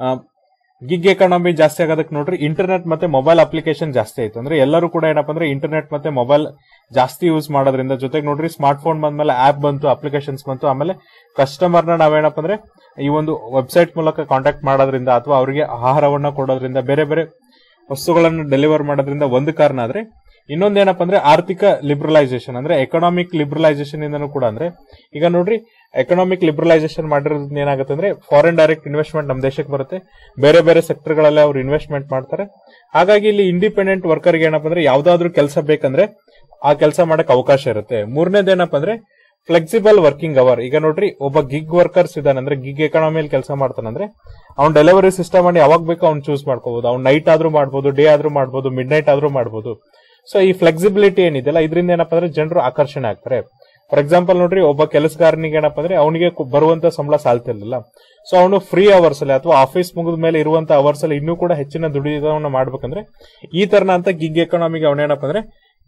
ಗಿಗ್ ಎಕಾನಮಿ ಜಾಸ್ತಿ ಆಗೋದಕ್ಕೆ ನೋಡ್ರಿ ಇಂಟರ್ನೆಟ್ ಮತ್ತೆ ಮೊಬೈಲ್ ಅಪ್ಲಿಕೇಶನ್ ಜಾಸ್ತಿ ಆಯ್ತು ಅಂದ್ರೆ ಎಲ್ಲರೂ ಕೂಡ ಏನಪ್ಪಾ ಅಂದ್ರೆ ಇಂಟರ್ನೆಟ್ ಮತ್ತೆ ಮೊಬೈಲ್ ಜಾಸ್ತಿ ಯೂಸ್ ಮಾಡೋದ್ರಿಂದ ಜೊತೆಗೆ ನೋಡ್ರಿ ಸ್ಮಾರ್ಟ್ ಫೋನ್ ಬಂದ್ಮೇಲೆ ಆಪ್ ಬಂತು ಅಪ್ಲಿಕೇಶನ್ಸ್ ಬಂತು ಆಮೇಲೆ ಕಸ್ಟಮರ್ನ ನಾವೇನಪ್ಪ ಅಂದ್ರೆ ಈ ಒಂದು ವೆಬ್ಸೈಟ್ ಮೂಲಕ ಕಾಂಟ್ಯಾಕ್ಟ್ ಮಾಡೋದ್ರಿಂದ ಅಥವಾ ಅವರಿಗೆ ಆಹಾರವನ್ನ ಕೊಡೋದ್ರಿಂದ ಬೇರೆ ಬೇರೆ ವಸ್ತುಗಳನ್ನು ಡೆಲಿವರ್ ಮಾಡೋದ್ರಿಂದ ಒಂದು ಕಾರಣ ಆದ್ರೆ ಇನ್ನೊಂದೇನಪ್ಪ ಅಂದ್ರೆ ಆರ್ಥಿಕ ಲಿಬ್ರಲೈಸೇಷನ್ ಅಂದ್ರೆ ಎಕನಾಮಿಕ್ ಲಿಬ್ರಲೈಸೇಷನ್ ಇಂದನೂ ಕೂಡ ಅಂದ್ರೆ ಈಗ ನೋಡ್ರಿ ಎಕನಾಮಿಕ್ ಲಿಬ್ರಲೈಸೇಷನ್ ಮಾಡಿರೋದ್ರಿಂದ ಏನಾಗುತ್ತೆ ಅಂದ್ರೆ ಫಾರಿನ್ ಡೈರೆಕ್ಟ್ ಇನ್ವೆಸ್ಟ್ಮೆಂಟ್ ನಮ್ಮ ದೇಶಕ್ಕೆ ಬರುತ್ತೆ ಬೇರೆ ಬೇರೆ ಸೆಕ್ಟರ್ ಗಳಲ್ಲಿ ಅವ್ರು ಇನ್ವೆಸ್ಟ್ಮೆಂಟ್ ಮಾಡ್ತಾರೆ ಹಾಗಾಗಿ ಇಲ್ಲಿ ಇಂಡಿಪೆಂಡೆಂಟ್ ವರ್ಕರ್ಗೆ ಏನಪ್ಪ ಅಂದ್ರೆ ಯಾವ್ದಾದ್ರು ಕೆಲಸ ಬೇಕಂದ್ರೆ ಆ ಕೆಲಸ ಮಾಡಕ್ ಅವಕಾಶ ಇರುತ್ತೆ ಮೂರನೇದು ಏನಪ್ಪ ಅಂದ್ರೆ ಫ್ಲೆಕ್ಸಿಬಲ್ ವರ್ಕಿಂಗ್ ಅವರ್ ಈಗ ನೋಡ್ರಿ ಒಬ್ಬ ಗಿಗ್ ವರ್ಕರ್ಸ್ ಇದಾನೆ ಅಂದ್ರೆ ಗಿಗ್ ಎಕಾನಮಿಯಲ್ಲಿ ಕೆಲಸ ಮಾಡ್ತಾನಂದ್ರೆ ಅವ್ನ ಡೆಲಿವರಿ ಸಿಸ್ಟಮ್ ಅನ್ನು ಯಾವಾಗ ಬೇಕೋ ಅವ್ನು ಚೂಸ್ ಮಾಡ್ಕೋಬಹುದು ಅವ್ನು ನೈಟ್ ಆದ್ರೂ ಮಾಡ್ಬೋದು ಡೇ ಆದ್ರೂ ಮಾಡ್ಬೋದು ಮಿಡ್ ನೈಟ್ ಆದ್ರೂ ಮಾಡ್ಬೋದು ಸೊ ಈ ಫ್ಲೆಕ್ಸಿಬಿಲಿಟಿ ಏನಿದೆಯಲ್ಲ ಇದರಿಂದ ಏನಪ್ಪ ಅಂದ್ರೆ ಜನರು ಆಕರ್ಷಣೆ ಆಗ್ತಾರೆ ಫಾರ್ ಎಕ್ಸಾಂಪಲ್ ನೋಡ್ರಿ ಒಬ್ಬ ಕೆಲಸಗಾರನಿಗೆ ಏನಪ್ಪ ಅಂದ್ರೆ ಅವನಿಗೆ ಬರುವಂತ ಸಂಬಳ ಸಾಲ್ತಿರ್ಲಿಲ್ಲ ಸೊ ಅವನು ಫ್ರೀ ಅವರ್ಸ್ ಅಲ್ಲಿ ಅಥವಾ ಆಫೀಸ್ ಮುಗಿದ ಮೇಲೆ ಇರುವಂತ ಅವರ್ಸ್ ಅಲ್ಲಿ ಇನ್ನೂ ಕೂಡ ಹೆಚ್ಚಿನ ದುಡಿಯೋದನ್ನ ಮಾಡ್ಬೇಕಂದ್ರೆ ಈ ತರನ ಅಂತ ಗಿಗ್ ಎಕಾನಮಿಗೆ ಅವನೇನಪ್ಪ ಅಂದ್ರೆ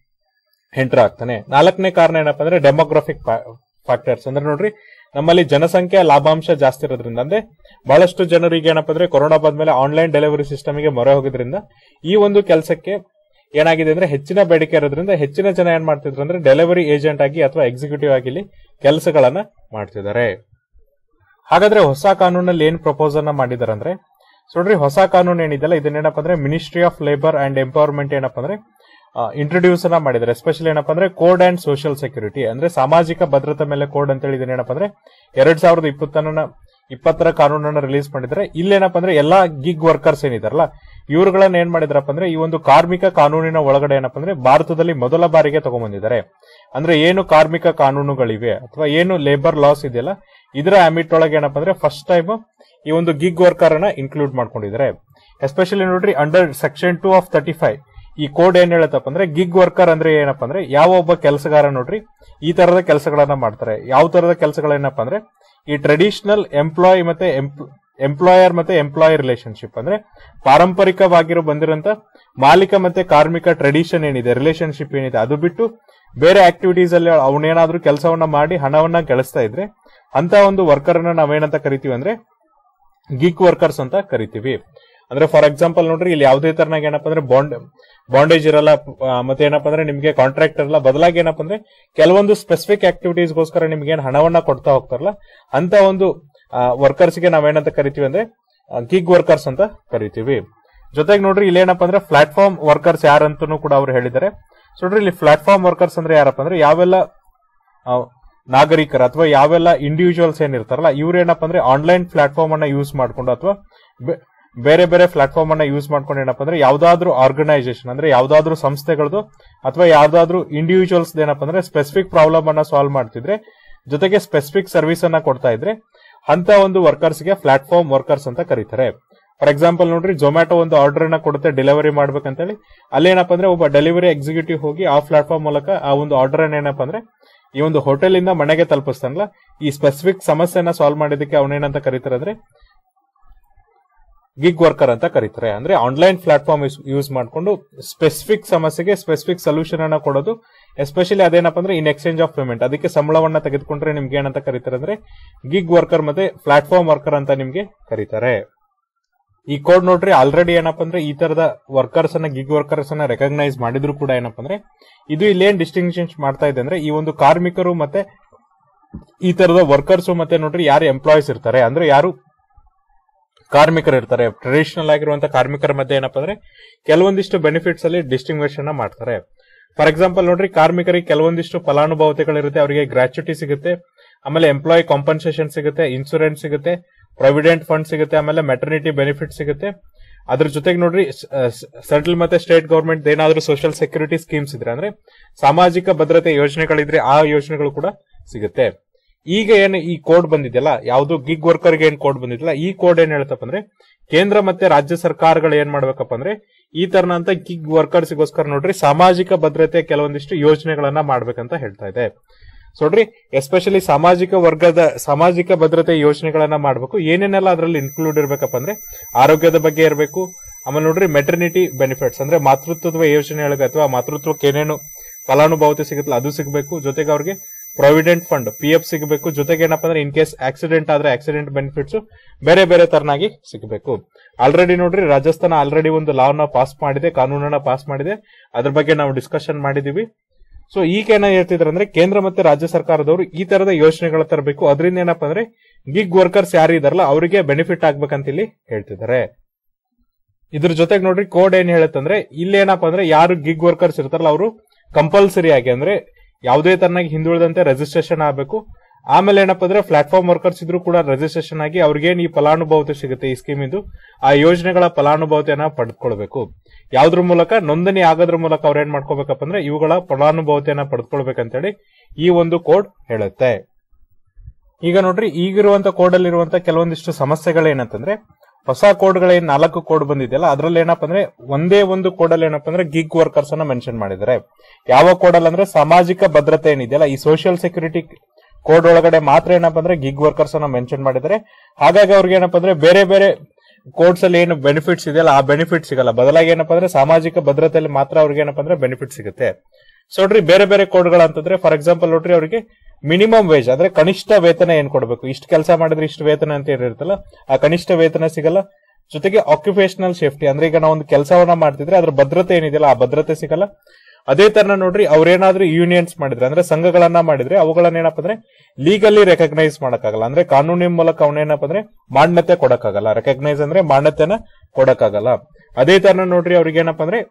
ಎಂಟರ್ ಆಗ್ತಾನೆ ನಾಲ್ಕನೇ ಕಾರಣ ಏನಪ್ಪ ಅಂದ್ರೆ ಡೆಮೋಗ್ರಫಿಕ್ ಫ್ಯಾಕ್ಟರ್ಸ್ ಅಂದ್ರೆ ನೋಡ್ರಿ ನಮ್ಮಲ್ಲಿ ಜನಸಂಖ್ಯೆ ಲಾಭಾಂಶ ಜಾಸ್ತಿ ಇರೋದ್ರಿಂದ ಅಂದ್ರೆ ಬಹಳಷ್ಟು ಜನರಿಗೆ ಏನಪ್ಪ ಅಂದ್ರೆ ಕೊರೋನಾ ಬಂದ್ಮೇಲೆ ಆನ್ಲೈನ್ ಡೆಲಿವರಿ ಸಿಸ್ಟಮ್ಗೆ ಮೊರೆ ಹೋಗೋದ್ರಿಂದ ಈ ಒಂದು ಕೆಲಸಕ್ಕೆ ಏನಾಗಿದೆ ಅಂದ್ರೆ ಹೆಚ್ಚಿನ ಬೇಡಿಕೆ ಇರೋದ್ರಿಂದ ಹೆಚ್ಚಿನ ಜನ ಏನ್ ಮಾಡ್ತಿದ್ರು ಅಂದ್ರೆ ಡೆಲಿವರಿ ಏಜೆಂಟ್ ಆಗಿ ಅಥವಾ ಎಕ್ಸಿಕ್ಯೂಟಿವ್ ಆಗಿ ಇಲ್ಲಿ ಕೆಲಸಗಳನ್ನ ಮಾಡ್ತಿದ್ದಾರೆ ಹಾಗಾದ್ರೆ ಹೊಸ ಕಾನೂನಲ್ಲಿ ಏನ್ ಪ್ರಪೋಸಲ್ ನ ಮಾಡಿದಾರೆ ಅಂದ್ರೆ ಸೊ ನೋಡ್ರಿ ಹೊಸ ಕಾನೂನು ಏನಿದೆಯಲ್ಲ ಇದನ್ನೇನಪ್ಪ ಅಂದ್ರೆ ministry of labour and empowerment ಏನಪ್ಪ ಅಂದ್ರೆ ಇಂಟ್ರೊಡ್ಯೂಸ್ ಅನ್ನ ಮಾಡಿದ್ದಾರೆ ಎಸ್ಪೆಷಲಿ ಏನಪ್ಪ ಅಂದ್ರೆ ಕೋಡ್ ಅಂಡ್ ಸೋಷಿಯಲ್ ಸೆಕ್ಯೂರಿಟಿ ಅಂದ್ರೆ ಸಾಮಾಜಿಕ ಭದ್ರತೆ ಮೇಲೆ ಕೋಡ್ ಅಂತ ಹೇಳಿ ಇದನ್ನೇನಪ್ಪ ಅಂದ್ರೆ ಎರಡ್ ಸಾವಿರದ ಇಪ್ಪತ್ತನ ಇಪ್ಪತ್ತರ ಕಾನೂನನ್ನ ರಿಲೀಸ್ ಮಾಡಿದ್ರೆ ಇಲ್ಲೇನಪ್ಪ ಅಂದ್ರೆ ಎಲ್ಲಾ ಗಿಗ್ ವರ್ಕರ್ಸ್ ಏನಿದಾರಲ್ಲ ಇವ್ರುಗಳನ್ನ ಏನ್ ಮಾಡಿದ್ರಪ್ಪ ಅಂದ್ರೆ ಈ ಒಂದು ಕಾರ್ಮಿಕ ಕಾನೂನಿನ ಒಳಗಡೆ ಏನಪ್ಪ ಅಂದ್ರೆ ಭಾರತದಲ್ಲಿ ಮೊದಲ ಬಾರಿಗೆ ತಗೊಂಡ್ಬಂದಿದ್ದಾರೆ ಅಂದ್ರೆ ಏನು ಕಾರ್ಮಿಕ ಕಾನೂನುಗಳಿವೆ ಅಥವಾ ಏನು ಲೇಬರ್ ಲಾಸ್ ಇದೆಯಲ್ಲ ಇದರ ಆಮಿಟ್ ಒಳಗೆ ಏನಪ್ಪ ಅಂದ್ರೆ ಫಸ್ಟ್ ಟೈಮ್ ಈ ಒಂದು ಗಿಗ್ ವರ್ಕರ್ ಅನ್ನ ಇನ್ಕ್ಲೂಡ್ ಮಾಡ್ಕೊಂಡಿದ್ದಾರೆ ಎಸ್ಪೆಷಲಿ ನೋಡ್ರಿ under section two of thirty five ಈ ಕೋಡ್ ಏನ್ ಹೇಳತ್ತಪ್ಪ ಅಂದ್ರೆ ಗಿಗ್ ವರ್ಕರ್ ಅಂದ್ರೆ ಏನಪ್ಪ ಅಂದ್ರೆ ಯಾವ ಒಬ್ಬ ಕೆಲಸಗಾರ ನೋಡ್ರಿ ಈ ತರದ ಕೆಲಸಗಳನ್ನ ಮಾಡ್ತಾರೆ ಯಾವ ತರದ ಕೆಲಸಗಳೇನಪ್ಪ ಅಂದ್ರೆ ಈ ಟ್ರೆಡಿಷನಲ್ ಎಂಪ್ಲಾಯ್ ಮತ್ತೆ ಎಂಪ್ಲಾಯರ್ ಮತ್ತೆ ಎಂಪ್ಲಾಯ್ ರಿಲೇಶನ್ಶಿಪ್ ಅಂದ್ರೆ ಪಾರಂಪರಿಕವಾಗಿರೋ ಬಂದಿರೋಂತ ಮಾಲೀಕ ಮತ್ತೆ ಕಾರ್ಮಿಕ ಟ್ರೆಡಿಷನ್ ಏನಿದೆ ರಿಲೇಶನ್ಶಿಪ್ ಏನಿದೆ ಅದು ಬಿಟ್ಟು ಬೇರೆ ಆಕ್ಟಿವಿಟೀಸ್ ಅಲ್ಲಿ ಅವನೇನಾದ್ರೂ ಕೆಲಸವನ್ನ ಮಾಡಿ ಹಣವನ್ನ ಗಳಿಸ್ತಾ ಇದ್ರೆ ಅಂತ ಒಂದು ವರ್ಕರ್ ಅನ್ನ ನಾವೇನಂತ ಕರಿತೀವಿ ಅಂದ್ರೆ ಗಿಗ್ ವರ್ಕರ್ಸ್ ಅಂತ ಕರಿತೀವಿ ಅಂದ್ರೆ ಫಾರ್ ಎಕ್ಸಾಂಪಲ್ ನೋಡ್ರಿ ಇಲ್ಲಿ ಯಾವುದೇ ತರನಾಗ ಏನಪ್ಪ ಅಂದ್ರೆ ಬಾಂಡ್ ಬಾಂಡೇಜ್ ಇರಲ್ಲ ಆ, ಮತ್ತೆ ಏನಪ್ಪ ಅಂದ್ರೆ ನಿಮ್ಗೆ ಕಾಂಟ್ರಾಕ್ಟ್ ಇರಲ್ಲ ಬದಲಾಗಿ ಏನಪ್ಪ ಅಂದ್ರೆ ಕೆಲವೊಂದು ಸ್ಪೆಸಿಫಿಕ್ ಆಕ್ಟಿವಿಟೀಸ್ಗೋಸ್ಕರ ನಿಮ್ಗೆ ಏನ್ ಹಣವನ್ನ ಕೊಡ್ತಾ ಹೋಗ್ತಾರಲ್ಲ ಅಂತ ಒಂದು ವರ್ಕರ್ಸ್ಗೆ ನಾವೇನಂತ ಕರಿತೀವಿ ಅಂದ್ರೆ ಗಿಗ್ ವರ್ಕರ್ಸ್ ಅಂತ ಕರಿತೀವಿ ಜೊತೆಗೆ ನೋಡ್ರಿ ಇಲ್ಲಿ ಏನಪ್ಪ ಅಂದ್ರೆ ಪ್ಲಾಟ್ಫಾರ್ಮ್ ವರ್ಕರ್ಸ್ ಯಾರಂತನೂ ಕೂಡ ಅವ್ರು ಹೇಳಿದ್ದಾರೆ ಸೊ ನೋಡ್ರಿ ಇಲ್ಲಿ ಪ್ಲಾಟ್ಫಾರ್ಮ್ ವರ್ಕರ್ಸ್ ಅಂದ್ರೆ ಯಾರಪ್ಪ ಅಂದ್ರೆ ಯಾವೆಲ್ಲ ಆ, ನಾಗರಿಕರ ಅಥವಾ ಯಾವೆಲ್ಲ ಇಂಡಿವಿಜುವಲ್ಸ್ ಏನಿರ್ತಾರಲ್ಲ ಇವ್ರೇನಪ್ಪ ಅಂದ್ರೆ ಆನ್ಲೈನ್ ಪ್ಲಾಟ್ಫಾರ್ಮ್ ಅನ್ನ ಯೂಸ್ ಮಾಡ್ಕೊಂಡು ಅಥವಾ ಬೇರೆ ಬೇರೆ ಪ್ಲಾಟ್ಫಾರ್ಮ್ ಅನ್ನ ಯೂಸ್ ಮಾಡ್ಕೊಂಡು ಏನಪ್ಪ ಅಂದ್ರೆ ಯಾವ್ದಾದ್ರು ಆರ್ಗನೈಸೇಷನ್ ಅಂದ್ರೆ ಯಾವ್ದಾದ್ರು ಸಂಸ್ಥೆಗಳದು ಅಥವಾ ಯಾವ್ದಾದ್ರು ಇಂಡಿವಿಜುವಲ್ಸ್ ಏನಪ್ಪ ಅಂದ್ರೆ ಸ್ಪೆಸಿಫಿಕ್ ಪ್ರಾಬ್ಲಮ್ ಅನ್ನ ಸಾಲ್ವ್ ಮಾಡ್ತಿದ್ರೆ ಜೊತೆಗೆ ಸ್ಪೆಸಿಫಿಕ್ ಸರ್ವಿಸ್ ಅನ್ನ ಕೊಡ್ತಾ ಇದ್ರೆ ಅಂತ ಒಂದು ವರ್ಕರ್ಸ್ ಗೆ ಪ್ಲಾಟ್ಫಾರ್ಮ್ ವರ್ಕರ್ಸ್ ಅಂತ ಕರೀತಾರೆ ಫಾರ್ ಎಕ್ಸಾಂಪಲ್ ನೋಡ್ರಿ ಜೊಮ್ಯಾಟೊ ಒಂದು ಆರ್ಡರ್ ಅನ್ನ ಕೊಡುತ್ತೆ ಡೆಲಿವರಿ ಮಾಡ್ಬೇಕಂತೇಳಿ ಅಲ್ಲೇನಪ್ಪ ಅಂದ್ರೆ ಒಬ್ಬ ಡೆಲಿವರಿ ಎಕ್ಸಿಕ್ಯೂಟಿವ್ ಹೋಗಿ ಆ ಪ್ಲಾಟ್ಫಾರ್ಮ್ ಮೂಲಕ ಆ ಒಂದು ಆರ್ಡರ್ ಅನ್ನ ಏನಪ್ಪ ಅಂದ್ರೆ ಈ ಒಂದು ಹೋಟೆಲ್ ಇಂದ ಮನೆಗೆ ತಲುಪಿಸ್ತಾನಲ್ಲ ಈ ಸ್ಪೆಸಿಫಿಕ್ ಸಮಸ್ಯೆನ ಸಾಲ್ವ್ ಮಾಡಿದಕ್ಕೆ ಅವನೇನಂತ ಕರೀತಾರೆ ಅಂದ್ರೆ ಗಿಗ್ ವರ್ಕರ್ ಅಂತ ಕರೀತಾರೆ ಅಂದ್ರೆ ಆನ್ಲೈನ್ ಪ್ಲಾಟ್ಫಾರ್ಮ್ ಯೂಸ್ ಮಾಡ್ಕೊಂಡು ಸ್ಪೆಸಿಫಿಕ್ ಸಮಸ್ಯೆಗೆ ಸ್ಪೆಸಿಫಿಕ್ ಸೊಲ್ಯೂಷನ್ ಅನ್ನ ಕೊಡೋದು ಎಸ್ಪೆಷಲಿ ಅದೇನಪ್ಪ ಅಂದ್ರೆ ಇನ್ ಎಕ್ಸ್ಚೇಂಜ್ ಆಫ್ ಪೇಮೆಂಟ್ ಅದಕ್ಕೆ ಸಂಬಳವನ್ನ ತೆಗೆದುಕೊಂಡ್ರೆ ನಿಮ್ಗೆ ಏನಂತ ಕರೀತಾರೆ ಅಂದ್ರೆ ಗಿಗ್ ವರ್ಕರ್ ಮತ್ತೆ ಪ್ಲಾಟ್ಫಾರ್ಮ್ ವರ್ಕರ್ ಅಂತ ನಿಮ್ಗೆ ಕರೀತಾರೆ ಈ ಕೋಡ್ ನೋಡ್ರಿ ಆಲ್ರೆಡಿ ಏನಪ್ಪ ಅಂದ್ರೆ ಈ ತರದ ವರ್ಕರ್ಸ್ ಅನ್ನ ಗಿಗ್ ವರ್ಕರ್ಸ್ ಅನ್ನ ರೆಕಗ್ನೈಸ್ ಮಾಡಿದ್ರು ಕೂಡ ಏನಪ್ಪ ಅಂದ್ರೆ ಇದು ಇಲ್ಲೇನ್ ಡಿಸ್ಟಿಂಕ್ಷನ್ ಮಾಡ್ತಾ ಇದೆ ಅಂದ್ರೆ ಈ ಒಂದು ಕಾರ್ಮಿಕರು ಮತ್ತೆ ಈ ತರದ ವರ್ಕರ್ಸ್ ಮತ್ತೆ ನೋಡ್ರಿ ಯಾರು ಎಂಪ್ಲಾಯೀಸ್ ಇರ್ತಾರೆ ಅಂದ್ರೆ ಯಾರು ಕಾರ್ಮಿಕರು ಇರ್ತಾರೆ ಟ್ರೆಡಿಷನಲ್ ಆಗಿರುವಂತ ಕಾರ್ಮಿಕರ ಮಧ್ಯೆ ಏನಪ್ಪ ಅಂದ್ರೆ ಕೆಲವೊಂದಿಷ್ಟು ಬೆನಿಫಿಟ್ಸ್ ಅಲ್ಲಿ ಡಿಸ್ಟಿಂಗ್ವಿಷನ್ ಅನ್ನ ಮಾಡ್ತಾರೆ ಫಾರ್ ಎಕ್ಸಾಂಪಲ್ ನೋಡ್ರಿ ಕಾರ್ಮಿಕರಿಗೆ ಕೆಲವೊಂದಿಷ್ಟು ಫಲಾನುಭವತೆಗಳಿರುತ್ತೆ ಅವರಿಗೆ ಗ್ರಾಚ್ಯುಟಿ ಸಿಗುತ್ತೆ ಆಮೇಲೆ ಎಂಪ್ಲಾಯ್ ಕಾಂಪನ್ಸೇಷನ್ ಸಿಗುತ್ತೆ ಇನ್ಸೂರೆನ್ಸ್ ಸಿಗುತ್ತೆ ಪ್ರಾವಿಡೆಂಟ್ ಫಂಡ್ ಸಿಗುತ್ತೆ ಆಮೇಲೆ ಮೆಟರ್ನಿಟಿ ಬೆನಿಫಿಟ್ ಸಿಗುತ್ತೆ ಅದ್ರ ಜೊತೆಗೆ ನೋಡ್ರಿ ಸೆಂಟ್ರಲ್ ಮತ್ತೆ ಸ್ಟೇಟ್ ಗವರ್ಮೆಂಟ್ ಏನಾದ್ರೂ ಸೋಷಿಯಲ್ ಸೆಕ್ಯೂರಿಟಿ ಸ್ಕೀಮ್ಸ್ ಇದ್ರೆ ಅಂದ್ರೆ ಸಾಮಾಜಿಕ ಭದ್ರತೆ ಯೋಜನೆಗಳಿದ್ರೆ ಆ ಯೋಜನೆಗಳು ಕೂಡ ಸಿಗುತ್ತೆ ಈಗ ಏನು ಈ ಕೋಡ್ ಬಂದಿದೆಯಲ್ಲ ಯಾವ್ದು ಗಿಗ್ ವರ್ಕರ್ಗೆ ಏನ್ ಕೋಡ್ ಬಂದಿದೆಯಲ್ಲ ಈ ಕೋಡ್ ಏನ್ ಹೇಳ್ತಪ್ಪ ಅಂದ್ರೆ ಕೇಂದ್ರ ಮತ್ತೆ ರಾಜ್ಯ ಸರ್ಕಾರಗಳು ಏನ್ ಮಾಡ್ಬೇಕಪ್ಪ ಅಂದ್ರೆ ಈ ತರನಂತ ಗಿಗ್ ವರ್ಕರ್ಸ್ಗೋಸ್ಕರ ನೋಡ್ರಿ ಸಾಮಾಜಿಕ ಭದ್ರತೆ ಕೆಲವೊಂದಿಷ್ಟು ಯೋಜನೆಗಳನ್ನ ಮಾಡ್ಬೇಕಂತ ಹೇಳ್ತಾ ಇದೆ ಸೊ ನೋಡ್ರಿ ಎಸ್ಪೆಷಲಿ ಸಾಮಾಜಿಕ ವರ್ಗದ ಸಾಮಾಜಿಕ ಭದ್ರತೆ ಯೋಜನೆಗಳನ್ನ ಮಾಡಬೇಕು ಏನೇನೆಲ್ಲ ಅದರಲ್ಲಿ ಇನ್ಕ್ಲೂಡ್ ಇರ್ಬೇಕಪ್ಪ ಅಂದ್ರೆ ಆರೋಗ್ಯದ ಬಗ್ಗೆ ಇರಬೇಕು ಆಮೇಲೆ ನೋಡ್ರಿ ಮೆಟರ್ನಿಟಿ ಬೆನಿಫಿಟ್ಸ್ ಅಂದ್ರೆ ಮಾತೃತ್ವದ ಯೋಜನೆಗಳಿಗೆ ಅಥವಾ ಮಾತೃತ್ವಕ್ಕೆ ಏನೇನು ಫಲಾನುಭವತೆ ಸಿಗುತ್ತಲ್ಲ ಅದು ಸಿಗಬೇಕು ಜೊತೆಗೆ ಅವ್ರಿಗೆ ಪ್ರಾವಿಡೆಂಟ್ ಫಂಡ್ ಪಿ ಎಫ್ ಸಿಗಬೇಕು ಜೊತೆಗೆ ಏನಪ್ಪಾ ಅಂದ್ರೆ ಇನ್ ಕೇಸ್ ಆಕ್ಸಿಡೆಂಟ್ ಆದ್ರೆ ಆಕ್ಸಿಡೆಂಟ್ ಬೆನಿಫಿಟ್ಸ್ ಬೇರೆ ಬೇರೆ ತರನಾಗಿ ಸಿಗಬೇಕು ಆಲ್ರೆಡಿ ನೋಡ್ರಿ ರಾಜಸ್ಥಾನ ಆಲ್ರೆಡಿ ಒಂದು ಲಾನ ಪಾಸ್ ಮಾಡಿದೆ ಕಾನೂನನ್ನ ಪಾಸ್ ಮಾಡಿದೆ ಅದ್ರ ಬಗ್ಗೆ ನಾವು ಡಿಸ್ಕಷನ್ ಮಾಡಿದೀವಿ ಸೊ ಈಗ ಏನ ಹೇಳ್ತಿದ್ರು ಅಂದ್ರೆ ಕೇಂದ್ರ ಮತ್ತೆ ರಾಜ್ಯ ಸರ್ಕಾರದವರು ಈ ತರದ ಯೋಜನೆಗಳ ತರಬೇಕು ಅದರಿಂದ ಏನಪ್ಪಾ ಅಂದ್ರೆ ಗಿಗ್ ವರ್ಕರ್ಸ್ ಯಾರು ಇದಾರಲ್ಲ ಅವರಿಗೆ ಬೆನಿಫಿಟ್ ಆಗ್ಬೇಕಂತ ಇಲ್ಲಿ ಹೇಳ್ತಿದ್ದಾರೆ ಇದ್ರ ಜೊತೆಗೆ ನೋಡ್ರಿ ಕೋಡ್ ಏನ್ ಹೇಳುತ್ತಂದ್ರೆ ಇಲ್ಲಿ ಏನಪ್ಪಾ ಅಂದ್ರೆ ಯಾರು ಗಿಗ್ ವರ್ಕರ್ಸ್ ಇರ್ತಾರಲ್ಲ ಅವರು ಕಂಪಲ್ಸರಿ ಆಗಿ ಅಂದ್ರೆ ಯಾವುದೇ ತರನಾಗಿ ಹಿಂದುಳಿದಂತೆ ರಿಜಿಸ್ಟ್ರೇಷನ್ ಆಗಬೇಕು ಆಮೇಲೆ ಏನಪ್ಪಾ ಅಂದ್ರೆ ಪ್ಲಾಟ್ಫಾರ್ಮ್ ವರ್ಕರ್ಸ್ ಇದ್ರು ಕೂಡ ರಿಜಿಸ್ಟ್ರೇಷನ್ ಆಗಿ ಅವ್ರಿಗೇನ್ ಈ ಫಲಾನುಭವತೆ ಸಿಗುತ್ತೆ ಈ ಸ್ಕೀಮ್ ಇದು ಆ ಯೋಜನೆಗಳ ಫಲಾನುಭವತೆಯನ್ನ ಪಡೆದುಕೊಳ್ಬೇಕು ಯಾವ್ದ್ರ ಮೂಲಕ ನೋಂದಣಿ ಆಗೋದ್ರ ಮೂಲಕ ಅವ್ರ ಏನ್ ಮಾಡ್ಕೋಬೇಕಪ್ಪ ಅಂದ್ರೆ ಇವುಗಳ ಫಲಾನುಭವತೆಯನ್ನ ಪಡೆದುಕೊಳ್ಬೇಕಂತೇಳಿ ಈ ಒಂದು ಕೋಡ್ ಹೇಳುತ್ತೆ ಈಗ ನೋಡ್ರಿ ಈಗಿರುವಂತ ಕೋಡ್ ಅಲ್ಲಿರುವಂತ ಕೆಲವೊಂದಿಷ್ಟು ಸಮಸ್ಯೆಗಳೇನಂತಂದ್ರೆ ಹೊಸ ಕೋಡ್ಗಳೇನ್ ನಾಲ್ಕು ಕೋಡ್ ಬಂದಿದೆಯಲ್ಲ ಅದ್ರಲ್ಲಿ ಏನಪ್ಪಾ ಅಂದ್ರೆ ಒಂದೇ ಒಂದು ಕೋಡಲ್ಲಿ ಏನಪ್ಪಾ ಅಂದ್ರೆ ಗಿಗ್ ವರ್ಕರ್ಸ್ ಅನ್ನ ಮೆನ್ಷನ್ ಮಾಡಿದ್ದಾರೆ ಯಾವ ಕೋಡಲ್ಲಿ ಅಂದ್ರೆ ಸಾಮಾಜಿಕ ಭದ್ರತೆ ಏನಿದೆಯಲ್ಲ ಈ ಸೋಷಿಯಲ್ ಸೆಕ್ಯೂರಿಟಿ ಕೋಡ್ ಒಳಗಡೆ ಮಾತ್ರ ಏನಪ್ಪಾ ಅಂದ್ರೆ ಗಿಗ್ ವರ್ಕರ್ಸ್ ಅನ್ನ ಮೆನ್ಷನ್ ಮಾಡಿದ್ದಾರೆ ಹಾಗಾಗಿ ಅವ್ರಿಗೆ ಏನಪ್ಪಾ ಅಂದ್ರೆ ಬೇರೆ ಬೇರೆ ಕೋಡ್ಸ್ ಅಲ್ಲಿ ಏನು ಬೆನಿಫಿಟ್ಸ್ ಇದೆಯಲ್ಲ ಆ ಬೆನಿಫಿಟ್ ಸಿಗಲ್ಲ ಬದಲಾಗಿ ಏನಪ್ಪಾ ಅಂದ್ರೆ ಸಾಮಾಜಿಕ ಭದ್ರತೆಯಲ್ಲಿ ಮಾತ್ರ ಅವ್ರಿಗೆ ಏನಪ್ಪಾ ಅಂದ್ರೆ ಬೆನಿಫಿಟ್ ಸಿಗುತ್ತೆ ಸೊ ನೋಡ್ರಿ ಬೇರೆ ಬೇರೆ ಕೋಡ್ಗಳು ಅಂತಂದ್ರೆ ಫಾರ್ ಎಕ್ಸಾಂಪಲ್ ನೋಡ್ರಿ ಅವರಿಗೆ ಮಿನಿಮಮ್ ವೇಜ್ ಅಂದ್ರೆ ಕನಿಷ್ಠ ವೇತನ ಏನ್ ಕೊಡಬೇಕು ಇಷ್ಟು ಕೆಲಸ ಮಾಡಿದ್ರೆ ಇಷ್ಟು ವೇತನ ಅಂತ ಏನಿರುತ್ತಲ್ಲ ಆ ಕನಿಷ್ಠ ವೇತನ ಸಿಗಲ್ಲ ಜೊತೆಗೆ ಆಕ್ಯುಪೇಷನಲ್ ಸೇಫ್ಟಿ ಅಂದ್ರೆ ಈಗ ನಾವು ಒಂದು ಕೆಲಸವನ್ನ ಮಾಡ್ತಿದ್ರೆ ಅದ್ರ ಭದ್ರತೆ ಏನಿದೆಯಲ್ಲ ಆ ಭದ್ರತೆ ಸಿಗಲ್ಲ ಅದೇ ತರ ನೋಡ್ರಿ ಅವ್ರೇನಾದ್ರೂ ಯೂನಿಯನ್ಸ್ ಮಾಡಿದ್ರೆ ಅಂದ್ರೆ ಸಂಘಗಳನ್ನ ಮಾಡಿದ್ರೆ ಅವುಗಳನ್ನ ಏನಪ್ಪಾ ಅಂದ್ರೆ ಲೀಗಲಿ ರೆಕಗ್ನೈಸ್ ಮಾಡಕ್ಕಾಗಲ್ಲ ಅಂದ್ರೆ ಕಾನೂನಿನ ಮೂಲಕ ಅವನೇನಪ್ಪ ಅಂದ್ರೆ ಮಾನ್ಯತೆ ಕೊಡಕ್ಕಾಗಲ್ಲ ರೆಕಗ್ನೈಸ್ ಅಂದ್ರೆ ಮಾನ್ಯತೆನ ಕೊಡಕ್ಕಾಗಲ್ಲ ಅದೇ ತರ ನೋಡ್ರಿ ಅವ್ರಿಗೆ ಏನಪ್ಪಾ ಅಂದ್ರೆ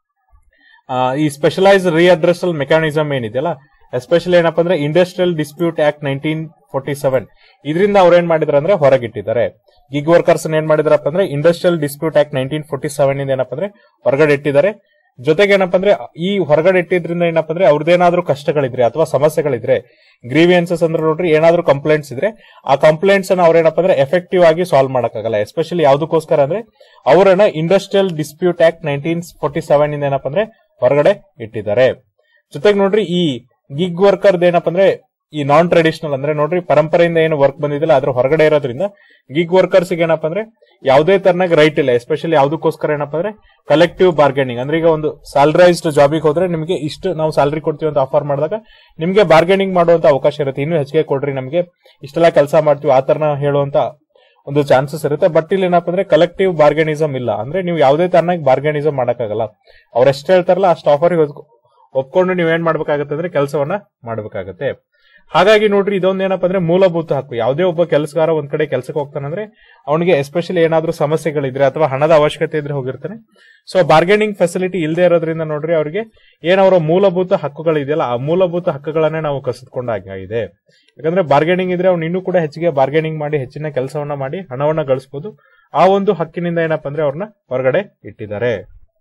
ಆ, ಈ ಸ್ಪೆಷಲೈಸ್ ರೀಅಡ್ರೆಸಲ್ ಮೆಕ್ಯಾನಿಸಮ್ ಏನಿದೆಯಲ್ಲ ಎಸ್ಪೆಷಲಿ ಏನಪ್ಪಾ ಅಂದ್ರೆ industrial dispute act nineteen forty seven ಇದರಿಂದ ಅವ್ರು ಏನ್ ಮಾಡಿದಾರೆ ಅಂದ್ರೆ ಹೊರಗಿಟ್ಟಿದ್ದಾರೆ ಗಿಗ್ ವರ್ಕರ್ಸ್ ಏನ್ ಮಾಡಿದಾರಪ್ಪ ಅಂದ್ರೆ industrial dispute act nineteen forty seven ಇಂದ ಏನಪ್ಪಾ ಅಂದ್ರೆ ಹೊರಗಡೆ ಇಟ್ಟಿದ್ದಾರೆ ಜೊತೆಗೆ ಏನಪ್ಪಾ ಅಂದ್ರೆ ಈ ಹೊರಗಡೆ ಇಟ್ಟಿದ್ರಿಂದ ಏನಪ್ಪಾ ಅಂದ್ರೆ ಅವ್ರದ್ದೇನಾದ್ರೂ ಕಷ್ಟಗಳಿದ್ರೆ ಅಥವಾ ಸಮಸ್ಯೆಗಳಿದ್ರೆ ಗ್ರೀವಿಯನ್ಸಸ್ ಅಂದ್ರೆ ನೋಡ್ರಿ ಏನಾದ್ರೂ ಕಂಪ್ಲೇಂಟ್ಸ್ ಇದ್ರೆ ಆ ಕಂಪ್ಲೇಂಟ್ಸ್ ಅನ್ನ ಅವ್ರೇನಪ್ಪ ಅಂದ್ರೆ ಎಫೆಕ್ಟಿವ್ ಆಗಿ ಸಾಲ್ವ್ ಮಾಡಕ್ಕಾಗಲ್ಲ ಎಸ್ಪೆಷಲಿ ಯಾವ್ದಕ್ಕೋಸ್ಕರ ಅಂದ್ರೆ ಅವರನ್ನ industrial dispute act nineteen forty seven ಇಂದ ಏನಪ್ಪಾ ಅಂದ್ರೆ ಹೊರಗಡೆ ಇಟ್ಟಿದ್ದಾರೆ ಜೊತೆಗೆ ನೋಡ್ರಿ ಈ ಗಿಗ್ ವರ್ಕರ್ ಏನಪ್ಪಾ ಅಂದ್ರೆ ಈ ನಾನ್ ಟ್ರೆಡಿಷನಲ್ ಅಂದ್ರೆ ನೋಡ್ರಿ ಪರಂಪರೆಯಿಂದ ಏನು ವರ್ಕ್ ಬಂದಿದಿಲ್ಲ ಅದ್ರ ಹೊರಗಡೆ ಇರೋದ್ರಿಂದ ಗಿಗ್ ವರ್ಕರ್ಸ್ ಏನಪ್ಪಾ ಅಂದ್ರೆ ಯಾವುದೇ ತರನಾಗಿ ರೈಟ್ ಇಲ್ಲ ಎಸ್ಪೆಷಲಿ ಯಾವ್ದಕ್ಕೋಸ್ಕರ ಏನಪ್ಪಾ ಅಂದ್ರೆ ಕಲೆಕ್ಟಿವ್ ಬಾರ್ಗೇನಿಂಗ್ ಅಂದ್ರೆ ಈಗ ಒಂದು ಸ್ಯಾಲರೈಸ್ಡ್ ಜಾಬಿಗೆ ಹೋದ್ರೆ ನಿಮಗೆ ಇಷ್ಟು ನಾವು ಸ್ಯಾಲರಿ ಕೊಡ್ತೀವಿ ಅಂತ ಆಫರ್ ಮಾಡಿದಾಗ ನಿಮಗೆ ಬಾರ್ಗೇನಿಂಗ್ ಮಾಡುವಂತ ಅವಕಾಶ ಇರುತ್ತೆ ಇನ್ನೂ ಹೆಚ್ಚಿಗೆ ಕೊಡ್ರಿ ನಮಗೆ ಇಷ್ಟೆಲ್ಲ ಕೆಲಸ ಮಾಡ್ತೀವಿ ಆ ತರ ಹೇಳುವಂತ ಒಂದು ಚಾನ್ಸಸ್ ಇರುತ್ತೆ ಬಟ್ ಇಲ್ಲಿ ಏನಪ್ಪಾ ಅಂದ್ರೆ ಕಲೆಕ್ಟಿವ್ ಬಾರ್ಗೇನಿಸಮ್ ಇಲ್ಲ ಅಂದ್ರೆ ನೀವು ಯಾವುದೇ ತರನಾಗಿ ಬಾರ್ಗೇನಿಸಮ್ ಮಾಡಕ್ಕಾಗಲ್ಲ ಅವ್ರು ಎಷ್ಟು ಹೇಳ್ತಾರಲ್ಲ ಅಷ್ಟು ಆಫರ್ ಒಪ್ಕೊಂಡು ನೀವ್ ಏನ್ ಮಾಡ್ಬೇಕಾಗತ್ತೆ ಅಂದ್ರೆ ಕೆಲಸವನ್ನ ಮಾಡ್ಬೇಕಾಗತ್ತೆ ಹಾಗಾಗಿ ನೋಡ್ರಿ ಇದೊಂದು ಏನಪ್ಪಾ ಅಂದ್ರೆ ಮೂಲಭೂತ ಹಕ್ಕು ಯಾವುದೇ ಒಬ್ಬ ಕೆಲಸಗಾರ ಒಂದ್ ಕಡೆ ಕೆಲಸಕ್ಕೆ ಹೋಗ್ತಾನಂದ್ರೆ ಅವನಿಗೆ ಎಸ್ಪೆಷಲಿ ಏನಾದ್ರೂ ಸಮಸ್ಯೆಗಳಿದ್ರೆ ಅಥವಾ ಹಣದ ಅವಶ್ಯಕತೆ ಇದ್ರೆ ಹೋಗಿರ್ತಾನೆ ಸೊ ಬಾರ್ಗೇನಿಂಗ್ ಫೆಸಿಲಿಟಿ ಇಲ್ಲದೆ ಇರೋದ್ರಿಂದ ನೋಡ್ರಿ ಅವ್ರಿಗೆ ಏನವರ ಮೂಲಭೂತ ಹಕ್ಕುಗಳಿದೆಯಲ್ಲ ಆ ಮೂಲಭೂತ ಹಕ್ಕುಗಳನ್ನೇ ನಾವು ಕಸಿದುಕೊಂಡಾಗಿದೆ ಯಾಕಂದ್ರೆ ಬಾರ್ಗೇನಿಂಗ್ ಇದ್ರೆ ಅವ್ನು ಇನ್ನೂ ಕೂಡ ಹೆಚ್ಚಿಗೆ ಬಾರ್ಗೇನಿಂಗ್ ಮಾಡಿ ಹೆಚ್ಚಿನ ಕೆಲಸವನ್ನ ಮಾಡಿ ಹಣವನ್ನ ಗಳಿಸಬಹುದು ಆ ಒಂದು ಹಕ್ಕಿನಿಂದ ಏನಪ್ಪಾ ಅಂದ್ರೆ ಅವ್ರನ್ನ ಹೊರಗಡೆ ಇಟ್ಟಿದ್ದಾರೆ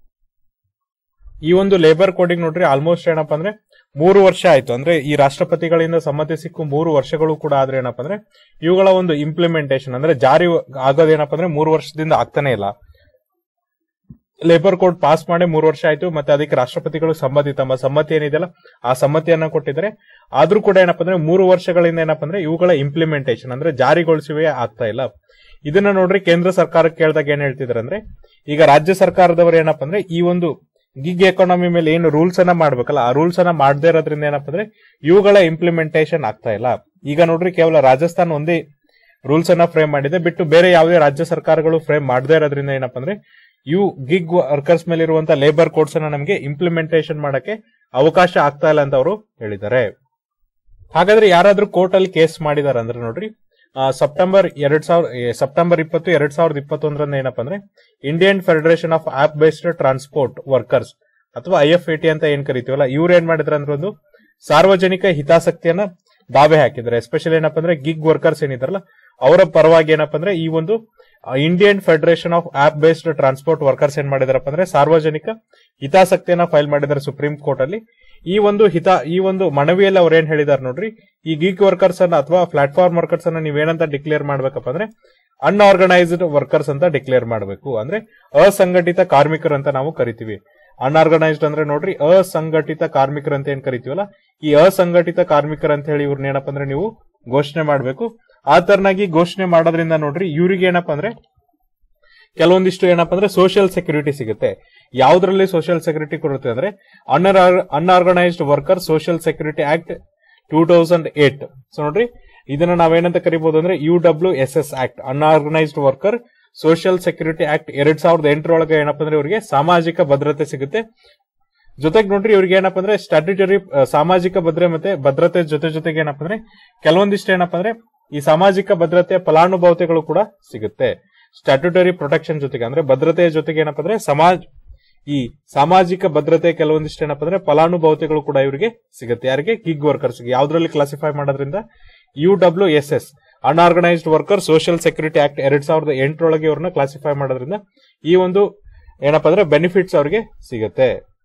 ಈ ಒಂದು ಲೇಬರ್ ಕೋಡಿಂಗ್ ನೋಡ್ರಿ ಆಲ್ಮೋಸ್ಟ್ ಏನಪ್ಪಾ ಅಂದ್ರೆ ಮೂರು ವರ್ಷ ಆಯ್ತು ಅಂದ್ರೆ ಈ ರಾಷ್ಟ್ರಪತಿಗಳಿಂದ ಸಮ್ಮತಿ ಸಿಕ್ಕು ಮೂರು ವರ್ಷಗಳು ಕೂಡ ಆದ್ರೆ ಏನಪ್ಪಾ ಅಂದ್ರೆ ಇವುಗಳ ಒಂದು ಇಂಪ್ಲಿಮೆಂಟೇಷನ್ ಅಂದ್ರೆ ಜಾರಿ ಆಗೋದೇನಪ್ಪಾ ಅಂದ್ರೆ ಮೂರು ವರ್ಷದಿಂದ ಆಗ್ತಾನೆ ಇಲ್ಲ ಲೇಬರ್ ಕೋಡ್ ಪಾಸ್ ಮಾಡಿ ಮೂರು ವರ್ಷ ಆಯ್ತು ಮತ್ತೆ ಅದಕ್ಕೆ ರಾಷ್ಟ್ರಪತಿಗಳು ಸಮ್ಮತಿ ತಮ್ಮ ಸಮ್ಮತಿ ಏನಿದೆಯಲ್ಲ ಆ ಸಮ್ಮತಿಯನ್ನ ಕೊಟ್ಟಿದ್ದಾರೆ ಆದ್ರೂ ಕೂಡ ಏನಪ್ಪಾ ಅಂದ್ರೆ ಮೂರು ವರ್ಷಗಳಿಂದ ಏನಪ್ಪಾ ಅಂದ್ರೆ ಇವುಗಳ ಇಂಪ್ಲಿಮೆಂಟೇಷನ್ ಅಂದ್ರೆ ಜಾರಿಗೊಳಿಸುವೆ ಆಗ್ತಾ ಇಲ್ಲ ಇದನ್ನ ನೋಡ್ರಿ ಕೇಂದ್ರ ಸರ್ಕಾರಕ್ಕೆ ಕೇಳಿದಾಗ ಏನ್ ಹೇಳ್ತಿದಾರೆ ಅಂದ್ರೆ ಈಗ ರಾಜ್ಯ ಸರ್ಕಾರದವರು ಏನಪ್ಪಾ ಅಂದ್ರೆ ಈ ಒಂದು ಗಿಗ್ ಎಕಾನಮಿ ಮೇಲೆ ಏನು ರೂಲ್ಸ್ ಅನ್ನ ಮಾಡ್ಬೇಕಲ್ಲ ಆ ರೂಲ್ಸ್ ಅನ್ನ ಮಾಡದೇ ಇರೋದ್ರಿಂದ ಏನಪ್ಪಾ ಅಂದ್ರೆ ಇವುಗಳ ಇಂಪ್ಲಿಮೆಂಟೇಷನ್ ಆಗ್ತಾ ಇಲ್ಲ ಈಗ ನೋಡ್ರಿ ಕೇವಲ ರಾಜಸ್ಥಾನ ಒಂದೇ ರೂಲ್ಸ್ ಅನ್ನ ಫ್ರೇಮ್ ಮಾಡಿದೆ ಬಿಟ್ಟು ಬೇರೆ ಯಾವುದೇ ರಾಜ್ಯ ಸರ್ಕಾರಗಳು ಫ್ರೇಮ್ ಮಾಡದೇ ಇರೋದ್ರಿಂದ ಏನಪ್ಪಾ ಅಂದ್ರೆ ಇವು ಗಿಗ್ ವರ್ಕರ್ಸ್ ಮೇಲೆ ಇರುವಂತಹ ಲೇಬರ್ ಕೋಡ್ಸ್ ಅನ್ನ ನಮಗೆ ಇಂಪ್ಲಿಮೆಂಟೇಷನ್ ಮಾಡಕ್ಕೆ ಅವಕಾಶ ಆಗ್ತಾ ಇಲ್ಲ ಅಂತ ಅವರು ಹೇಳಿದ್ದಾರೆ ಹಾಗಾದ್ರೆ ಯಾರಾದ್ರೂ ಕೋರ್ಟ್ ಅಲ್ಲಿ ಕೇಸ್ ಮಾಡಿದಾರೆ ಅಂದ್ರೆ ನೋಡ್ರಿ ಆ, ಸೆಪ್ಟೆಂಬರ್ ಎರಡ್ ಸಾವಿರ ಏ, ಸೆಪ್ಟೆಂಬರ್ ಇಪ್ಪತ್ತು ಎರಡ್ ಸಾವಿರದ ಇಪ್ಪತ್ತೊಂದರಂದ ಏನಪ್ಪಾ ಅಂದ್ರೆ Indian federation of app based transport workers ಅಥವಾ ಐ ಎಫ್ ಟಿ ಅಂತ ಏನ್ ಕರಿತೀವಲ್ಲ ಇವ್ರು ಏನ್ ಮಾಡಿದ್ರ ಅಂದ್ರೆ ಒಂದು ಸಾರ್ವಜನಿಕ ಹಿತಾಸಕ್ತಿಯನ್ನ ದಾವೆ ಹಾಕಿದ್ದಾರೆ ಎಸ್ಪೆಷಲಿ ಏನಪ್ಪಾ ಅಂದ್ರೆ ಗಿಗ್ ವರ್ಕರ್ಸ್ ಏನಿದಾರಲ್ಲ ಅವರ ಪರವಾಗಿ ಏನಪ್ಪಾ ಅಂದ್ರೆ ಈ ಒಂದು Indian federation of app based transport workers ಏನ್ ಮಾಡಿದಾರಪ್ಪ ಅಂದ್ರೆ ಸಾರ್ವಜನಿಕ ಹಿತಾಸಕ್ತಿಯನ್ನ ಫೈಲ್ ಮಾಡಿದ್ದಾರೆ ಸುಪ್ರೀಂ ಕೋರ್ಟ್ ಅಲ್ಲಿ ಈ ಒಂದು ಹಿತ ಈ ಒಂದು ಮನವಿಯಲ್ಲಿ ಅವ್ರು ಏನ್ ಹೇಳಿದಾರೆ ನೋಡ್ರಿ ಈ ಗೀಕ್ ವರ್ಕರ್ಸ್ ಅನ್ನ ಅಥವಾ ಪ್ಲಾಟ್ಫಾರ್ಮ್ ವರ್ಕರ್ಸ್ ಅನ್ನ ನೀವೇನಂತ ಡಿಕ್ಲೇರ್ ಮಾಡ್ಬೇಕಪ್ಪ ಅಂದ್ರೆ ಅನ್ಆರ್ಗನೈಸ್ಡ್ ವರ್ಕರ್ಸ್ ಅಂತ ಡಿಕ್ಲೇರ್ ಮಾಡಬೇಕು ಅಂದ್ರೆ ಅಸಂಘಟಿತ ಕಾರ್ಮಿಕರು ಅಂತ ನಾವು ಕರಿತೀವಿ ಅನ್ಆರ್ಗನೈಸ್ಡ್ ಅಂದ್ರೆ ನೋಡ್ರಿ ಅಸಂಘಟಿತ ಕಾರ್ಮಿಕರು ಅಂತ ಏನ್ ಕರಿತೀವಲ್ಲ ಈ ಅಸಂಘಟಿತ ಕಾರ್ಮಿಕರು ಅಂತ ಹೇಳಿ ಇವ್ರನ್ನ ಏನಪ್ಪ ಅಂದ್ರೆ ನೀವು ಘೋಷಣೆ ಮಾಡಬೇಕು ಆ ತರನಾಗಿ ಘೋಷಣೆ ಮಾಡೋದ್ರಿಂದ ನೋಡ್ರಿ ಇವ್ರಿಗೆ ಏನಪ್ಪ ಅಂದ್ರೆ ಕೆಲವೊಂದಿಷ್ಟು ಏನಪ್ಪ ಅಂದ್ರೆ ಸೋಷಿಯಲ್ ಸೆಕ್ಯೂರಿಟಿ ಸಿಗುತ್ತೆ ಯಾವ್ದ್ರಲ್ಲಿ ಸೋಷಿಯಲ್ ಸೆಕ್ಯೂರಿಟಿ ಕೊಡುತ್ತೆ ಅಂದ್ರೆ unorganised worker social security act two thousand eight so ನೋಡ್ರಿ ಇದನ್ನ ನಾವೇನಂತ ಕರಿಬಹುದು ಅಂದ್ರೆ U W S S act unorganised worker social security act ಎರಡ್ ಸಾವಿರದ ಎಂಟರೊಳಗೆ ಏನಪ್ಪ ಅಂದ್ರೆ ಇವರಿಗೆ ಸಾಮಾಜಿಕ ಭದ್ರತೆ ಸಿಗುತ್ತೆ ಜೊತೆಗೆ ನೋಡ್ರಿ ಇವ್ರಿಗೆ ಏನಪ್ಪ ಅಂದ್ರೆ ಸ್ಟ್ಯಾಟ್ಯೂಟರಿ ಸಾಮಾಜಿಕ ಭದ್ರತೆ ಮತ್ತೆ ಭದ್ರತೆ ಜೊತೆ ಜೊತೆಗೆ ಏನಪ್ಪ ಅಂದ್ರೆ ಕೆಲವೊಂದಿಷ್ಟು ಏನಪ್ಪ ಅಂದ್ರೆ ಈ ಸಾಮಾಜಿಕ ಭದ್ರತೆಯ ಫಲಾನುಭವತೆಗಳು ಕೂಡ ಸಿಗುತ್ತೆ ಸ್ಟ್ಯಾಟ್ಯೂಟರಿ ಪ್ರೊಟೆಕ್ಷನ್ ಜೊತೆಗೆ ಅಂದ್ರೆ ಭದ್ರತೆಯ ಜೊತೆಗೆ ಏನಪ್ಪ ಅಂದ್ರೆ ಸಮಾಜ ಈ ಸಾಮಾಜಿಕ ಭದ್ರತೆ ಕೆಲವೊಂದಿಷ್ಟು ಏನಪ್ಪ ಅಂದ್ರೆ ಫಲಾನುಭವತೆಗಳು ಕೂಡ ಇವರಿಗೆ ಸಿಗುತ್ತೆ ಯಾರಿಗೆ ಗಿಗ್ ವರ್ಕರ್ಸ್ ಯಾವ್ದ್ರಲ್ಲಿ ಕ್ಲಾಸಿಫೈ ಮಾಡೋದ್ರಿಂದ U W S S unorganised worker social security act ಎರಡ್ ಸಾವಿರದ ಎಂಟರೊಳಗೆ ಇವ್ರನ್ನ ಕ್ಲಾಸಿಫೈ ಮಾಡೋದ್ರಿಂದ ಈ ಒಂದು ಏನಪ್ಪ ಅಂದ್ರೆ ಬೆನಿಫಿಟ್ಸ್ ಅವ್ರಿಗೆ ಸಿಗುತ್ತೆ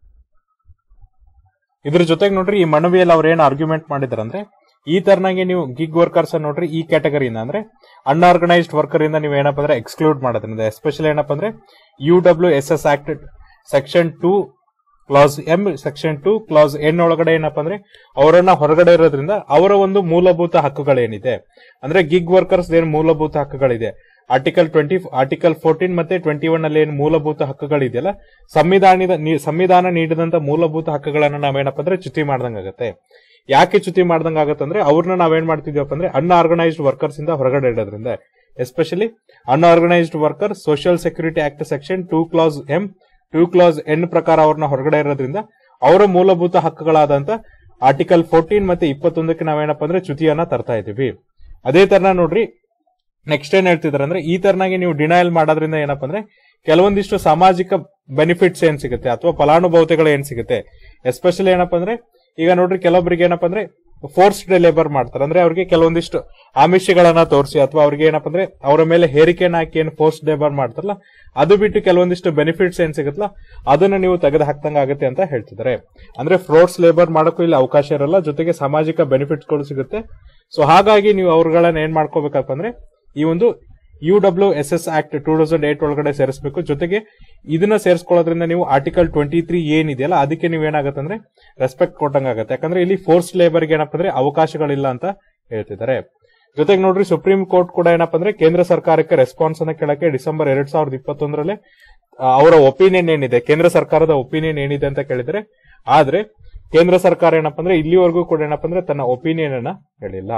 ಇದ್ರ ಜೊತೆಗೆ ನೋಡ್ರಿ ಈ ಮನವಿಯಲ್ಲಿ ಅವ್ರು ಏನ್ ಆರ್ಗ್ಯುಮೆಂಟ್ ಮಾಡಿದಾರೆ ಅಂದ್ರೆ ಈ ತರನಾಗಿ ನೀವು ಗಿಗ್ ವರ್ಕರ್ಸ್ ನೋಡ್ರಿ ಈ ಕ್ಯಾಟಗರಿಯಿಂದ ಅಂದ್ರೆ ಅನ್ಆರ್ಗನೈಸ್ಡ್ ವರ್ಕರ್ ಇಂದ ನೀವು ಏನಪ್ಪ ಅಂದ್ರೆ ಎಕ್ಸ್ಕ್ಲೂಡ್ ಮಾಡೋದ್ರಿಂದ ಎಸ್ಪೆಷಲಿ ಏನಪ್ಪ ಅಂದ್ರೆ U W S S act section two clause M section two clause N ಒಳಗಡೆ ಏನಪ್ಪ ಅಂದ್ರೆ ಅವರನ್ನ ಹೊರಗಡೆ ಇರೋದ್ರಿಂದ ಅವರ ಒಂದು ಮೂಲಭೂತ ಹಕ್ಕುಗಳೇನಿದೆ ಅಂದ್ರೆ ಗಿಗ್ ವರ್ಕರ್ಸ್ ಏನ್ ಮೂಲಭೂತ ಹಕ್ಕುಗಳಿದೆ ಆರ್ಟಿಕಲ್ ಟ್ವೆಂಟಿ ಆರ್ಟಿಕಲ್ ಫೋರ್ಟೀನ್ ಮತ್ತೆ ಟ್ವೆಂಟಿ ಒನ್ ಅಲ್ಲಿ ಏನ್ ಮೂಲಭೂತ ಹಕ್ಕುಗಳಿದೆಯಲ್ಲ ಸಂವಿಧಾನದ ನೀ- ಸಂವಿಧಾನ ನೀಡಿದಂತ ಮೂಲಭೂತ ಹಕ್ಕುಗಳನ್ನ ನಾವೇನಪ್ಪ ಅಂದ್ರೆ ಚ್ಯುತಿ ಮಾಡ್ದಂಗಾಗತ್ತೆ ಯಾಕೆ ಚ್ಯುತಿ ಮಾಡ್ದಂಗ ಆಗತ್ತಂದ್ರೆ ಅವ್ರನ್ನ ನಾವೇನ್ ಮಾಡ್ತಿದ್ವಪ್ಪ ಅಂದ್ರೆ ಅನ್ಆರ್ಗನೈಸ್ಡ್ ವರ್ಕರ್ಸ್ ಇಂದ ಹೊರಗಡೆ ಇಡೋದ್ರಿಂದ especially unorganised worker social security act section two clause M two clause N ಪ್ರಕಾರ ಅವ್ರನ್ನ ಹೊರಗಡೆ ಇರೋದ್ರಿಂದ ಅವರ ಮೂಲಭೂತ ಹಕ್ಕುಗಳಾದಂತ ಆರ್ಟಿಕಲ್ ಫೋರ್ಟೀನ್ ಮತ್ತೆ ಇಪ್ಪತ್ತೊಂದಕ್ಕೆ ನಾವೇನಪ್ಪ ಅಂದ್ರೆ ಚ್ಯುತಿಯನ್ನ ತರ್ತಾ ಇದೀವಿ ಅದೇ ತರನ ನೋಡ್ರಿ ನೆಕ್ಸ್ಟ್ ಏನ್ ಹೇಳ್ತಿದಾರೆ ಅಂದ್ರೆ ಈ ತರನಾಗಿ ನೀವು ಡಿನಯಲ್ ಮಾಡೋದ್ರಿಂದ ಏನಪ್ಪ ಅಂದ್ರೆ ಕೆಲವೊಂದಿಷ್ಟು ಸಾಮಾಜಿಕ ಬೆನಿಫಿಟ್ಸ್ ಏನ್ ಸಿಗುತ್ತೆ ಅಥವಾ ಫಲಾನುಭವತೆಗಳು ಏನ್ ಸಿಗುತ್ತೆ ಎಸ್ಪೆಷಲಿ ಏನಪ್ಪ ಅಂದ್ರೆ ಈಗ ನೋಡ್ರಿ ಕೆಲವೊಬ್ಬರಿಗೆ ಏನಪ್ಪ ಅಂದ್ರೆ ಫೋರ್ಸ್ಡ್ ಲೇಬರ್ ಮಾಡ್ತಾರೆ ಅಂದ್ರೆ ಅವ್ರಿಗೆ ಕೆಲವೊಂದಿಷ್ಟು ಆಮಿಷಗಳನ್ನ ತೋರಿಸಿ ಅಥವಾ ಅವ್ರಿಗೆ ಏನಪ್ಪ ಅಂದ್ರೆ ಅವರ ಮೇಲೆ ಹೇರಿಕೆನ ಹಾಕಿ ಏನು ಫೋರ್ಸ್ ಲೇಬರ್ ಮಾಡ್ತಾರಲ್ಲ ಅದು ಬಿಟ್ಟು ಕೆಲವೊಂದಿಷ್ಟು ಬೆನಿಫಿಟ್ಸ್ ಏನ್ ಸಿಗುತ್ತಲ್ಲ ಅದನ್ನ ನೀವು ತೆಗೆದು ಹಾಕ್ದಂಗ ಆಗುತ್ತೆ ಅಂತ ಹೇಳ್ತಿದ್ದಾರೆ ಅಂದ್ರೆ ಫೋರ್ಸ್ ಲೇಬರ್ ಮಾಡೋಕ್ಕೂ ಇಲ್ಲಿ ಅವಕಾಶ ಇರಲ್ಲ ಜೊತೆಗೆ ಸಾಮಾಜಿಕ ಬೆನಿಫಿಟ್ಸ್ ಗಳು ಸಿಗುತ್ತೆ ಸೊ ಹಾಗಾಗಿ ನೀವು ಅವ್ರಗಳನ್ನ ಏನ್ ಮಾಡ್ಕೋಬೇಕಪ್ಪ ಅಂದ್ರೆ ಈ ಒಂದು U W S S act two thousand eight ಒಳಗಡೆ ಸೇರಿಸಬೇಕು ಜೊತೆಗೆ ಇದನ್ನ ಸೇರಿಸ್ಕೊಳ್ಳೋದ್ರಿಂದ ನೀವು ಆರ್ಟಿಕಲ್ ಟ್ವೆಂಟಿ ತ್ರೀ ಏನಿದೆಯಲ್ಲ ಅದಕ್ಕೆ ನೀವು ಏನಾಗುತ್ತೆ ಅಂದ್ರೆ ರೆಸ್ಪೆಕ್ಟ್ ಕೊಟ್ಟಂಗಾಗತ್ತೆ ಯಾಕಂದ್ರೆ ಇಲ್ಲಿ ಫೋರ್ಸ್ ಲೇಬರ್ಗೆ ಏನಪ್ಪ ಅಂದ್ರೆ ಅವಕಾಶಗಳಿಲ್ಲ ಅಂತ ಹೇಳ್ತಿದ್ದಾರೆ ಜೊತೆಗೆ ನೋಡ್ರಿ ಸುಪ್ರೀಂ ಕೋರ್ಟ್ ಕೂಡ ಏನಪ್ಪ ಅಂದ್ರೆ ಕೇಂದ್ರ ಸರ್ಕಾರಕ್ಕೆ ರೆಸ್ಪಾನ್ಸ್ ಅನ್ನ ಕೇಳಕ್ಕೆ ಡಿಸೆಂಬರ್ ಎರಡ್ ಸಾವಿರದ ಇಪ್ಪತ್ತೊಂದರಲ್ಲಿ ಅವರ ಒಪಿನಿಯನ್ ಏನಿದೆ ಕೇಂದ್ರ ಸರ್ಕಾರದ ಒಪಿನಿಯನ್ ಏನಿದೆ ಅಂತ ಕೇಳಿದ್ರೆ ಆದ್ರೆ ಕೇಂದ್ರ ಸರ್ಕಾರ ಏನಪ್ಪ ಅಂದ್ರೆ ಇಲ್ಲಿವರೆಗೂ ಕೂಡ ಏನಪ್ಪ ಅಂದ್ರೆ ತನ್ನ ಒಪಿನಿಯನ್ ಅನ್ನ ಹೇಳಿಲ್ಲ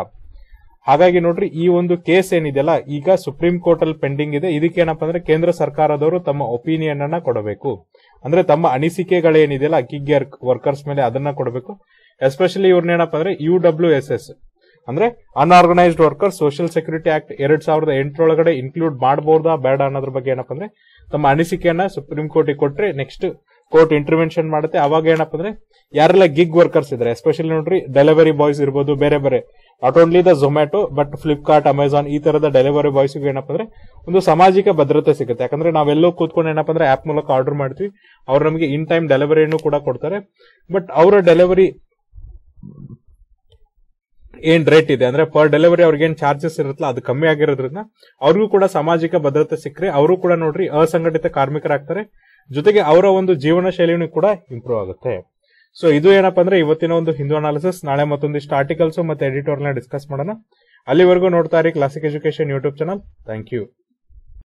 ಹಾಗಾಗಿ ನೋಡ್ರಿ ಈ ಒಂದು ಕೇಸ್ ಏನಿದೆಯಲ್ಲ ಈಗ ಸುಪ್ರೀಂ ಕೋರ್ಟ್ ಅಲ್ಲಿ ಪೆಂಡಿಂಗ್ ಇದೆ ಇದಕ್ಕೆ ಏನಪ್ಪ ಅಂದ್ರೆ ಕೇಂದ್ರ ಸರ್ಕಾರದವರು ತಮ್ಮ ಒಪಿನಿಯನ್ ಅನ್ನ ಕೊಡಬೇಕು ಅಂದ್ರೆ ತಮ್ಮ ಅನಿಸಿಕೆಗಳೇನಿದೆಯಲ್ಲ ಗಿಗ್ ವರ್ಕರ್ಸ್ ಮೇಲೆ ಅದನ್ನ ಕೊಡಬೇಕು ಎಸ್ಪೆಷಲಿ ಇವ್ರನ್ನ ಏನಪ್ಪ ಅಂದ್ರೆ ಯು ಡಬ್ಲ್ಯೂ ಎಸ್ ಎಸ್ ಅಂದ್ರೆ unorganised worker social security act ಎರಡ್ ಸಾವಿರದ ಎಂಟರೊಳಗಡೆ ಇನ್ಕ್ಲೂಡ್ ಮಾಡಬಹುದಾ ಬೇಡ ಅನ್ನೋದ್ರ ಬಗ್ಗೆ ಏನಪ್ಪ ಅಂದ್ರೆ ತಮ್ಮ ಅನಿಸಿಕೆಯನ್ನ ಸುಪ್ರೀಂ ಕೋರ್ಟ್ ಕೊಟ್ರೆ ನೆಕ್ಸ್ಟ್ ಕೋರ್ಟ್ ಇಂಟರ್ವೆನ್ಷನ್ ಮಾಡುತ್ತೆ ಅವಾಗ ಏನಪ್ಪ ಅಂದ್ರೆ ಯಾರೆಲ್ಲ ಗಿಗ್ ವರ್ಕರ್ಸ್ ಇದಾರೆ ಎಸ್ಪೆಷಲಿ ನೋಡ್ರಿ ಡೆಲಿವರಿ ಬಾಯ್ಸ್ ಇರ್ಬೋದು ಬೇರೆ ಬೇರೆ not only the Zomato but Flipkart Amazon ಈ ತರದ ಡೆಲಿವರಿ ಬಾಯ್ಸ್ ಏನಪ್ಪ ಅಂದ್ರೆ ಒಂದು ಸಾಮಾಜಿಕ ಭದ್ರತೆ ಸಿಗುತ್ತೆ ಯಾಕಂದ್ರೆ ನಾವೆಲ್ಲೋ ಕೂತ್ಕೊಂಡು ಏನಪ್ಪ ಅಂದ್ರೆ ಆಪ್ ಮೂಲಕ ಆರ್ಡರ್ ಮಾಡ್ತೀವಿ ಅವ್ರು ನಮಗೆ ಇನ್ ಟೈಮ್ ಡೆಲಿವರಿಯನ್ನು ಕೂಡ ಕೊಡ್ತಾರೆ ಬಟ್ ಅವರ ಡೆಲಿವರಿ ಏನ್ ರೇಟ್ ಇದೆ ಅಂದ್ರೆ ಪರ್ ಡೆಲಿವರಿ ಅವ್ರಿಗೆ ಏನ್ ಚಾರ್ಜಸ್ ಇರುತ್ತಲ್ಲ ಅದು ಕಮ್ಮಿ ಆಗಿರೋದ್ರಿಂದ ಅವ್ರಿಗೂ ಕೂಡ ಸಾಮಾಜಿಕ ಭದ್ರತೆ ಸಿಕ್ಕರೆ ಅವರು ಕೂಡ ನೋಡ್ರಿ ಅಸಂಘಟಿತ ಕಾರ್ಮಿಕರಾಗ್ತಾರೆ ಜೊತೆಗೆ ಅವರ ಒಂದು ಜೀವನ ಶೈಲಿನೂ ಕೂಡ ಇಂಪ್ರೂವ್ ಆಗುತ್ತೆ ಸೊ ಇದು ಏನಪ್ಪಾ ಅಂದ್ರೆ ಇವತ್ತಿನ ಒಂದು ಹಿಂದೂ ಅನಾಲಿಸಿಸ್ ನಾಳೆ ಮತ್ತೊಂದಿಷ್ಟು ಆರ್ಟಿಕಲ್ಸ್ ಮತ್ತೆ ಎಡಿಟೋರ್ನ ಡಿಸ್ಕಸ್ ಮಾಡೋಣ ಅಲ್ಲಿವರೆಗೂ ನೋಡ್ತಾ ಇರಿ classic education YouTube channel thank you